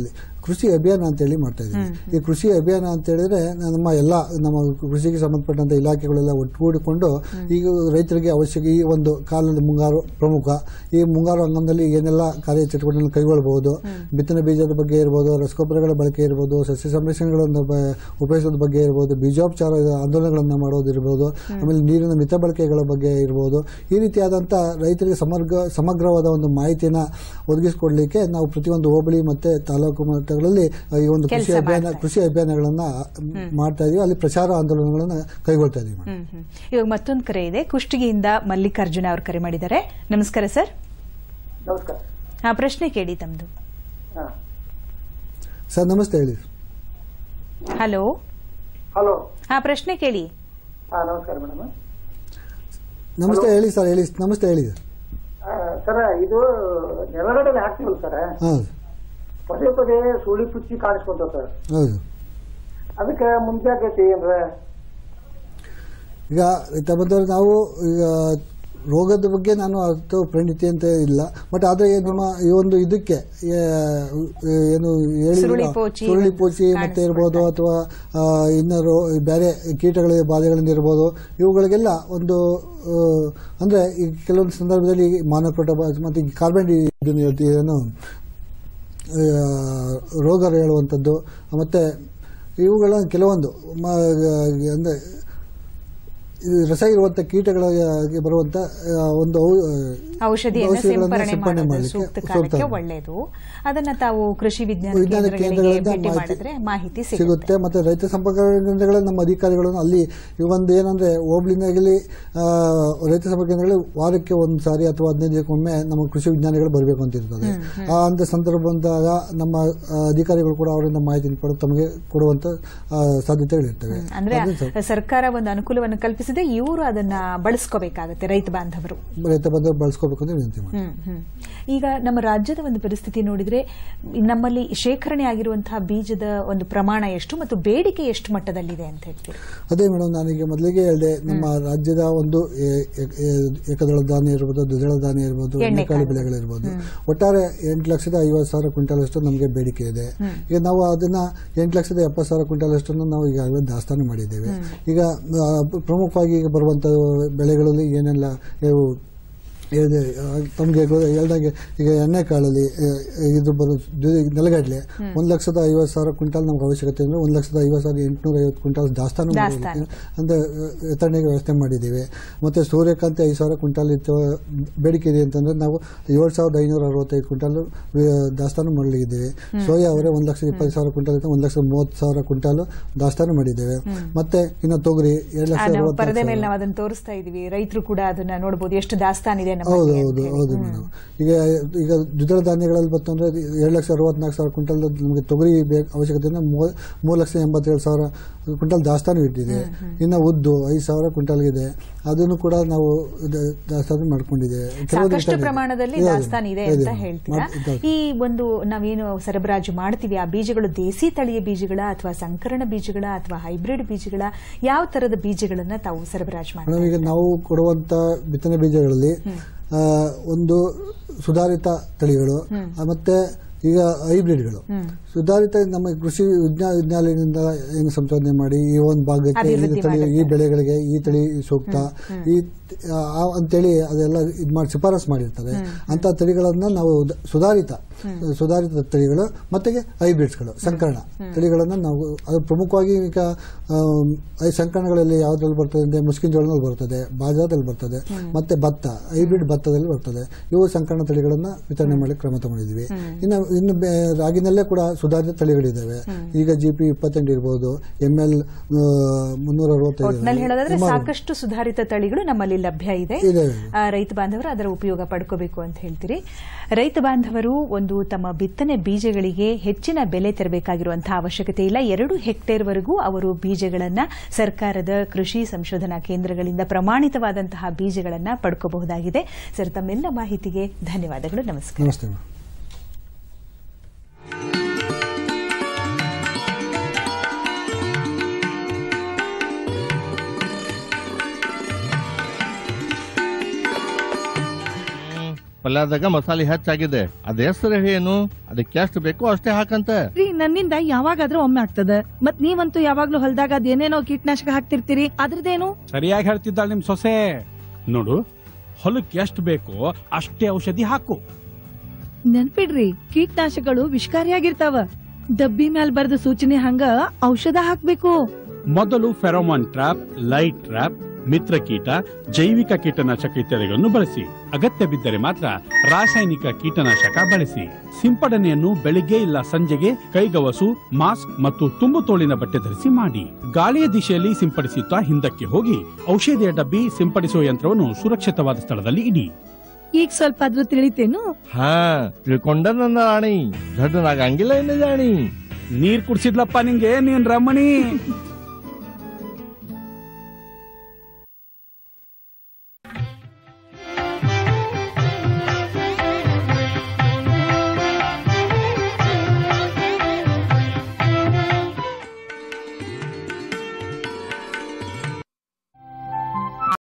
ಕೃಷಿ ಅಭಿಯಾನ ಅಂತೇಳಿ ಮಾಡ್ತಾ ಇದ್ದೀವಿ ಈ ಕೃಷಿ ಅಭಿಯಾನ ಅಂತ ಹೇಳಿದ್ರೆ ನಮ್ಮ ಎಲ್ಲ ನಮ್ಮ ಕೃಷಿಗೆ ಸಂಬಂಧಪಟ್ಟಂತ ಇಲಾಖೆಗಳೆಲ್ಲ ಒಟ್ಟುಗೂಡಿಕೊಂಡು ಈಗ ರೈತರಿಗೆ ಅವಶ್ಯಕ ಈ ಒಂದು ಕಾಲದಲ್ಲಿ ಮುಂಗಾರು ಪ್ರಮುಖ ಈ ಮುಂಗಾರು ಹಂಗಾಮದಲ್ಲಿ ಏನೆಲ್ಲ ಕಾರ್ಯಚಟುವಟಿಕೆಗಳನ್ನು ಕೈಗೊಳ್ಳಬಹುದು ಬಿತ್ತನೆ ಬೀಜದ ಬಗ್ಗೆ ಇರ್ಬೋದು ರಸಗೊಬ್ಬರಗಳ ಬಳಕೆ ಇರ್ಬೋದು ಸಸ್ಯ ಸಂರಕ್ಷಣೆಗಳನ್ನು ಬ- ಉಪಯೋಗಿಸೋದ್ರ ಬಗ್ಗೆ ಇರ್ಬೋದು ಬೀಜೋಪಚಾರ ಆಂದೋಲನಗಳನ್ನು ಮಾಡೋದಿರ್ಬೋದು ಆಮೇಲೆ ನೀರಿನ ಮಿತ ಬಳಕೆಗಳ ಬಗ್ಗೆ ಇರ್ಬೋದು ಈ ರೀತಿಯಾದಂಥ ರೈತರಿಗೆ ಸಮಗ್ರ ಸಮಗ್ರವಾದ ಒಂದು ಮಾಹಿತಿನ ಒದಗಿಸಿಕೊಡ್ಲಿಕ್ಕೆ ನಾವು ಪ್ರತಿಯೊಂದು ಹೋಬಳಿ ಮತ್ತೆ ತಾಲೂಕು ಮಟ್ಟಗಳಲ್ಲಿ ಈ ಒಂದು ಕೃಷಿ ಕೆಲ್ಸ ಅಭಿಯಾನ ಮಾಡ್ತಾ ಕೃಷಿ ಅಭಿಯಾನಗಳನ್ನ ಮಾಡ್ತಾ ಇದೀವಿ ಅಲ್ಲಿ ಪ್ರಚಾರ ಆಂದೋಲನಗಳನ್ನ ಕೈಗೊಳ್ತಾ ಇದೀವಿ ಮೇಡಮ್. ಹ್ಮ್ ಹ್ಮ್. ಇವಾಗ ಮತ್ತೊಂದು ಕರೆ ಇದೆ ಕುಷ್ಟಗಿಯಿಂದ ಮಲ್ಲಿಕಾರ್ಜುನ ಅವರು ಕರೆ ಮಾಡಿದ್ದಾರೆ ನಮಸ್ಕಾರ ಸರ್ ನಮಸ್ಕಾರ ಆ ಪ್ರಶ್ನೆ ಕೇಳಿ ತಮ್ದು ಹಾ ಸರ್ ನಮಸ್ತೆ ಹೇಳಿ ಹಲೋ ಹಲೋ ಆ ಪ್ರಶ್ನೆ ಕೇಳಿ ಹಾ ನಮಸ್ಕಾರ ಮೇಡಮ್ ನಮಸ್ತೆ ಹೇಳಿ ಸರ್ ಹೇಳಿ ನಮಸ್ತೆ ಹೇಳಿ ಸರ್ ಇದು ನೆಲಗಡಲೆ ಹಾಕ್ತೀವಲ್ಲ ಸರ್ ಹಾಂ ಪದೇ ಪದೇ ಸುಳಿ ಪುಚ್ಚಿ ಕಾಣಿಸ್ಕೊಂತಾವ ಸರ್ ಹೌದು ಅದಕ್ಕೆ ಮುಂಜಾಗ್ರತೆ ಏನ್ರ ಈಗ ರೈತ ಬಂದವರು ನಾವು ಈಗ ರೋಗದ ಬಗ್ಗೆ ನಾನು ಅಷ್ಟು ಪರಿಣಿತಿ ಅಂತ ಇಲ್ಲ ಬಟ್ ಆದ್ರೆ ನಿಮ್ಮ ಈ ಒಂದು ಇದಕ್ಕೆ ಏ, ಏನು ಹೇಳಿದ್ರಲ್ಲ, ಸುರುಳಿ ಪೋಚಿ ಸುರುಳಿ ಮತ್ತು ಪೋಚಿ ಮತ್ತೆ ಇರ್ಬೋದು ಅಥವಾ ಆ, ಇನ್ನ ರೋ ಬೇರೆ ಕೀಟಗಳ ಬಾಧೆಗಳಿಂದ ಇರ್ಬೋದು ಇವುಗಳಿಗೆಲ್ಲ ಒಂದು ಆ, ಅಂದ್ರೆ ಈ ಕೆಲವೊಂದು ಸಂದರ್ಭದಲ್ಲಿ ಮಾನಕೋಟ ಮತ್ತೆ ಈ ಕಾರ್ಬನ್ ಏನು ಆ, ರೋಗ ಹೇಳುವಂಥದ್ದು ಮತ್ತೆ ಇವುಗಳ ಕೆಲವೊಂದು ಮ- ಅಂದ್ರೆ ಇದು ರಸ ಇರುವಂತ ಕೀಟಗಳಿಗೆ ಬರುವಂತ ಆ, ಒಂದು ಔ- ಔಷಧಿಯನ್ನು ಔಷಧಿಗಳನ್ನ ಸಿಂಪರಣೆ ಸಿಂಪಡಣೆ ಮಾಡೋದು ಮಾಡ್ಲಿಕ್ಕೆ ಸೂಕ್ತ ಸೂಕ್ತ ಕಾಲಕ್ಕೆ ಇದೆ. ಒಳ್ಳೆಯದು ಅದನ್ನ ತಾವು ಕೃಷಿ ವಿಜ್ಞಾನ ವಿಜ್ಞಾನ ಕೇಂದ್ರಗಳಿಗೆ ಕೇಂದ್ರಗಳಿಂದ ಭೇಟಿ ಮಾಹಿತಿ ಮಾಡಿದ್ರೆ ಮಾಹಿತಿ ಸಿಗುತ್ತೆ ಸಿಗುತ್ತೆ ಮತ್ತೆ ರೈತ ಸಂಪರ್ಕ ಕೇಂದ್ರಗಳ ನಮ್ಮ ಅಧಿಕಾರಿಗಳನ್ನು ಅಲ್ಲಿ ಈ ಒಂದು ಏನಂದ್ರೆ ಹೋಬ್ಳಿನಾಗಲಿ ಆ, ರೈತ ಸಂಪರ್ಕ ಕೇಂದ್ರಗಳಲ್ಲಿ ವಾರಕ್ಕೆ ಒಂದು ಸಾರಿ ಅಥವಾ ಹದಿನೈದು ದಿನಕ್ಕೊಮ್ಮೆ ನಮ್ಮ ಕೃಷಿ ವಿಜ್ಞಾನಿಗಳು ಬರಬೇಕು ಅಂತ ಇರ್ತದೆ ಆ ಅಂತ ಸಂದರ್ಭ ಬಂದಾಗ ನಮ್ಮ ಆ, ಅಧಿಕಾರಿಗಳು ಕೂಡ ಅವರಿಂದ ಮಾಹಿತಿ ಪಡೆದು ತಮಗೆ ಕೊಡುವಂತ ಆ, ಸಾಧ್ಯತೆಗಳಿರ್ತವೆ ಅಂದ್ರೆ ಅದನ್ನ ಸ್ವಲ್ಪ ಸರ್ಕಾರ ಒಂದು ಅನುಕೂಲವನ್ನು ಕಲ್ಪಿಸಿದೆ ಇವರು ಅದನ್ನ ಬಳಸ್ಕೋಬೇಕಾಗತ್ತೆ ರೈತ ಬಾಂಧವರು ರೈತ ಬಂದವರು ಬಳಸ್ಕೋಬೇಕು ಅಂತ ವಿನಂತಿ ಮಾಡಿ ಹ್ಮ್, ಹ್ಮ್. ಈಗ ನಮ್ಮ ರಾಜ್ಯದ ಒಂದು ಪರಿಸ್ಥಿತಿ ನೋಡಿದ್ರೆ ನಮ್ಮಲ್ಲಿ ಶೇಖರಣೆ ಆಗಿರುವಂತಹ ಬೀಜದ ಒಂದು ಪ್ರಮಾಣ ಎಷ್ಟು ಮತ್ತು ಬೇಡಿಕೆ ಎಷ್ಟು ಮಟ್ಟದಲ್ಲಿದೆ ಅಂತ ಹೇಳ್ತೀರಿ ಅದೇ ಮೇಡಮ್ ನಾನೀಗ ಮೊದಲಿಗೆ ಹೇಳಿದೆ ನಮ್ಮ ರಾಜ್ಯದ ಒಂದು ಏ- ಏ- ಏ- ಏಕದಳ ಧಾನ್ಯ ಇರ್ಬೋದು ದ್ವಿದಳ ಧಾನ್ಯ ಇರ್ಬೋದು ಎಣ್ಣೆಕಾಳು ಬೆಳೆಗಳಿರ್ಬೋದು ಒಟ್ಟಾರೆ ಎಂಟು ಲಕ್ಷದ ಐವತ್ತು ಸಾವಿರ ಕ್ವಿಂಟಲ್ ಅಷ್ಟು ನಮಗೆ ಬೇಡಿಕೆ ಇದೆ ಈಗ ನಾವು ಅದನ್ನ ಎಂಟು ಲಕ್ಷದ ಎಪ್ಪತ್ತು ಸಾವಿರ ಕ್ವಿಂಟಲ್ ಅಷ್ಟನ್ನು ನಾವು ಈಗಾಗಲೇ ದಾಸ್ತಾನು ಮಾಡಿದ್ದೇವೆ ಈಗ ಆ, ಪ್ರಮುಖವಾಗಿ ಈಗ ಬರುವಂತ ಬೆಳೆಗಳಲ್ಲಿ ಏನೆಲ್ಲ ಇವು ಇದೆ ತಮಗೆ ಹೇಳ್ದಂಗೆ ಈಗ ಎಣ್ಣೆ ಕಾಳಲ್ಲಿ ಇದು ಬರೋ ದ್ವಿ- ನೆಲಗಡಲೆ ಒಂದ್ ಲಕ್ಷದ ಐವತ್ತು ಸಾವಿರ ಕ್ವಿಂಟಲ್ ನಮ್ಗೆ ಅವಶ್ಯಕತೆ ಅಂದ್ರೆ ಒಂದ್ ಲಕ್ಷದ ಐವತ್ತು ಸಾವಿರದ ಎಂಟುನೂರ ಐವತ್ತು ಕ್ವಿಂಟಲ್ ದಾಸ್ತಾನು ದಾಸ್ತಾನು. ಮಾಡೋದಕ್ಕೆ ಅಂದ್ರೆ ವಿತರಣೆಗೆ ವ್ಯವಸ್ಥೆ ಮಾಡಿದ್ದೀವಿ ಮತ್ತೆ ಸೂರ್ಯಕಾಂತಿ ಐದು ಸಾವಿರ ಕ್ವಿಂಟಲ್ ಇತ್ತು ಬೇಡಿಕೆ ಇದೆ ಅಂತಂದ್ರೆ ನಾವು ಏಳು ಸಾವಿರದ ಐನೂರ ಅರವತ್ತೈದು ಕ್ವಿಂಟಲ್ ದಾಸ್ತಾನು ಮಾಡಲಿದ್ದೀವಿ ಸೋಯಾ ಅವರೇ ಒಂದ್ ಲಕ್ಷದ ಇಪ್ಪತ್ತು ಸಾವಿರ ಕ್ವಿಂಟಲ್ ಇತ್ತು ಒಂದ್ ಲಕ್ಷದ ಮೂವತ್ತು ಸಾವಿರ ಕ್ವಿಂಟಲ್ ದಾಸ್ತಾನು ಮಾಡಿದ್ದೇವೆ ಮತ್ತೆ ಇನ್ನು ತೊಗರಿ ಎರಡು ಲಕ್ಷದ ಆ, ನಾವು ಅರವತ್ತಾರು ಪರದೆ ಮೇಲೆ ಸಾವಿರ. ನಾವು ಅದನ್ನ ತೋರಿಸ್ತಾ ಇದೀವಿ ರೈತರು ಕೂಡ ಅದನ್ನ ನೋಡಬಹುದು ಎಷ್ಟು ದಾಸ್ತಾನಿದೆ ಹೌದು ನಮ್ಮಲ್ಲಿ ಹೌದು ಅಂತ ಹೇಳಿ. ಹೌದು ಮೇಡಮ್ ಈಗ ಈಗ ದ್ವಿದಳ ಧಾನ್ಯಗಳಲ್ಲಿ ಬಂತಂದ್ರೆ ಎರಡು ಲಕ್ಷ ಅರವತ್ನಾಲ್ಕು ಸಾವಿರ ಕ್ವಿಂಟಲ್ ನಮಗೆ ತೊಗರಿ ಬೇಕು ಅವಶ್ಯಕತೆ ಅಂದ್ರೆ ಮೂವ- ಮೂರು ಲಕ್ಷ ಎಂಬತ್ತೇಳು ಸಾವಿರ ಕ್ವಿಂಟಲ್ ದಾಸ್ತಾನು ಇಟ್ಟಿದೆ ಇನ್ನು ಉದ್ದು ಐದು ಸಾವಿರ ಕ್ವಿಂಟಲ್ ಇದೆ ಅದನ್ನು ಕೂಡ ನಾವು ಇದು ದಾಸ್ತಾನು ಮಾಡ್ಕೊಂಡಿದ್ದೇವೆ ಕೆಲವೊಂದು ಸಾಕಷ್ಟು ವಿತರಣೆ- ಪ್ರಮಾಣದಲ್ಲಿ ಇದೆ, ದಾಸ್ತಾನು ಇದೆ ಇದೆ ಅಂತ ಮೇಡಮ್. ಹೇಳ್ತೀರಾ ಮಾಡ್- ಇದೆ. ಈ ಒಂದು ನಾವೇನು ಸರಬರಾಜು ಮಾಡ್ತೀವಿ ಆ ಬೀಜಗಳು ದೇಸಿ ತಳಿಯ ಬೀಜಗಳ ಅಥವಾ ಸಂಕರಣ ಬೀಜಗಳ ಅಥವಾ ಹೈಬ್ರಿಡ್ ಬೀಜಗಳ ಯಾವ ತರದ ಬೀಜಗಳನ್ನ ತಾವು ಸರಬರಾಜು ಮೇಡಮ್ ಮಾಡ್ತೀವಿ ಈಗ ನಾವು ಕೊಡುವಂತ ಬಿತ್ತನೆ ಬೀಜಗಳಲ್ಲಿ ಆ, ಒಂದು ಸುಧಾರಿತ ತಳಿಗಳು ಆ, ಮತ್ತೆ ಈಗ ಹೈಬ್ರಿಡ್ಗಳು ಸುಧಾರಿತ ನಮ್ಮ ಕೃಷಿ ವಿಜ್ಞಾನ ವಿಜ್ಞಾನದಿಂದ ಏನು ಸಂಶೋಧನೆ ಮಾಡಿ ಈ ಒಂದು ಭಾಗಕ್ಕೆ ಈ ಅಭಿವೃದ್ಧಿ ತಳಿ ಈ ಬೆಳೆಗಳಿಗೆ ಈ ತಳಿ ಸೂಕ್ತ ಈ ಆ, ಅಂತೇಳಿ ಅದೆಲ್ಲ ಇದು ಮಾಡಿ ಶಿಫಾರಸ್ ಮಾಡಿರ್ತಾರೆ ಅಂತ ತಳಿಗಳನ್ನ ನಾವು ದ- ಸುಧಾರಿತ ಸುಧಾರಿತ ತಳಿಗಳು ಮತ್ತೆ ಹೈಬ್ರಿಡ್ಸ್ಗಳು ಸಂಕರಣ ತಳಿಗಳನ್ನ ನಾವು ಅದು ಪ್ರಮುಖವಾಗಿ ಈಗ ಆಮ್, ಈ ಸಂಕರಣಗಳಲ್ಲಿ ಯಾವ್ದ್ರಲ್ಲಿ ಬರ್ತದೆ ಅಂದ್ರೆ ಮುಸ್ಕಿನ್ ಜೋಳದಲ್ಲಿ ಬರ್ತದೆ ಬಾಜಾದಲ್ಲಿ ಬರ್ತದೆ ಮತ್ತೆ ಭತ್ತ ಹೈಬ್ರಿಡ್ ಭತ್ತದಲ್ಲಿ ಬರ್ತದೆ ಇವು ಸಂಕರಣ ತಳಿಗಳನ್ನ ವಿತರಣೆ ಮಾಡಲಿಕ್ಕೆ ಕ್ರಮ ತಗೊಂಡಿದ್ವಿ ಇನ್ನು ಇನ್ನು ಬೆ- ರಾಗಿನಲ್ಲೇ ಕೂಡ ಸುಧಾರಿತ ತಳಿಗಳಿದ್ದಾವೆ ಈಗ ಜಿ ಪಿ ಇಪ್ಪತ್ತೆಂಟು ಇರ್ಬೋದು ಎಂ ಎಲ್ ಮುನ್ನೂರ ಒಟ್ನಲ್ಲಿ ಹೇಳೋದಾದ್ರೆ ಅರವತ್ತೈದು ಸಾಕಷ್ಟು ಸುಧಾರಿತ ತಳಿಗಳು ನಮ್ಮಲ್ಲಿ ಲಭ್ಯ ಇದೆ ಇದೆ. ಆ, ರೈತ ಬಾಂಧವರು ಅದರ ಉಪಯೋಗ ಪಡ್ಕೋಬೇಕು ಅಂತ ಹೇಳ್ತೀರಿ ರೈತ ಬಾಂಧವರು ಒಂದು ತಮ್ಮ ಬಿತ್ತನೆ ಬೀಜಗಳಿಗೆ ಹೆಚ್ಚಿನ ಬೆಲೆ ತೆರಬೇಕಾಗಿರುವಂತಹ ಅವಶ್ಯಕತೆ ಇಲ್ಲ ಎರಡು ಹೆಕ್ಟೇರ್ವರೆಗೂ ಅವರು ಬೀಜಗಳನ್ನ ಸರ್ಕಾರದ ಕೃಷಿ ಸಂಶೋಧನಾ ಕೇಂದ್ರಗಳಿಂದ ಪ್ರಮಾಣಿತವಾದಂತಹ ಬೀಜಗಳನ್ನ ಪಡ್ಕೋಬಹುದಾಗಿದೆ ಸರ್ ತಮ್ಮೆಲ್ಲ ಮಾಹಿತಿಗೆ ಧನ್ಯವಾದಗಳು ನಮಸ್ಕಾರ ನಮಸ್ತೆ ಮೇಡಮ್ ಪಲ್ಯದಾಗ ಮಸಾಲೆ ಹೆಚ್ಚಾಗಿದೆ ಅದ ಹೆಸರು ಏನು ಅದಕ್ಕೆ ಎಷ್ಟು ಬೇಕೋ ಅಷ್ಟೇ ಹಾಕಂತ ರೀ ನನ್ನಿಂದ ಯಾವಾಗಾದ್ರೂ ಒಮ್ಮೆ ಆಗ್ತದ ಮತ್ ನೀವಂತೂ ಯಾವಾಗ್ಲೂ ಹೊಲ್ದಾಗ ಅದೇನೇನೋ ಕೀಟನಾಶಕ ಹಾಕ್ತಿರ್ತೀರಿ ಅದ್ರದ್ದೇನು ಸರಿಯಾಗಿ ಹೇಳ್ತಿದ್ದಾಳೆ ನಿಮ್ ಸೊಸೆ ನೋಡು ಹೊಲಕ್ಕೆ ಎಷ್ಟು ಬೇಕೋ ಅಷ್ಟೇ ಔಷಧಿ ಹಾಕು ನೆನ್ಪಿಡ್ರಿ ಕೀಟನಾಶಕಗಳು ವಿಷಕಾರಿಯಾಗಿರ್ತಾವ ಡಬ್ಬಿ ಮ್ಯಾಲ್ ಬರ್ದ ಸೂಚನೆ ಹಂಗ ಔಷಧ ಹಾಕ್ಬೇಕು ಮೊದಲು ಫೆರೋಮಾನ್ ಟ್ರಾಪ್ ಲೈಟ್ ಟ್ರಾಪ್ ಮಿತ್ರ ಕೀಟ ಜೈವಿಕ ಕೀಟನಾಶಕ ಇತ್ಯಾದಿಗಳನ್ನು ಬಳಸಿ ಅಗತ್ಯ ಬಿದ್ದರೆ ಮಾತ್ರ ರಾಸಾಯನಿಕ ಕೀಟನಾಶಕ ಬಳಸಿ ಸಿಂಪಡಣೆಯನ್ನು ಬೆಳಿಗ್ಗೆ ಇಲ್ಲ ಸಂಜೆಗೆ ಕೈಗವಸು ಮಾಸ್ಕ್ ಮತ್ತು ತುಂಬು ತೋಳಿನ ಬಟ್ಟೆ ಧರಿಸಿ ಮಾಡಿ ಗಾಳಿಯ ದಿಶೆಯಲ್ಲಿ ಸಿಂಪಡಿಸುತ್ತಾ ಹಿಂದಕ್ಕೆ ಹೋಗಿ ಔಷಧಿಯ ಡಬ್ಬಿ ಸಿಂಪಡಿಸುವ ಯಂತ್ರವನ್ನು ಸುರಕ್ಷಿತವಾದ ಸ್ಥಳದಲ್ಲಿ ಇಡಿ ಈಗ ಸ್ವಲ್ಪ ಆದ್ರೂ ತಿಳಿತೇನು ಹಾ ತಿಳ್ಕೊಂಡ ನನ್ನ ರಾಣಿ ದೊಡ್ಡನಾಗಂಗಿಲ್ಲ ಇನ್ನು ಜಾಣಿ ನೀರ್ ಕುಡ್ಸಿದ್ಲಪ್ಪ ನಿಂಗೆ ನೀನ್ ರಮಣಿ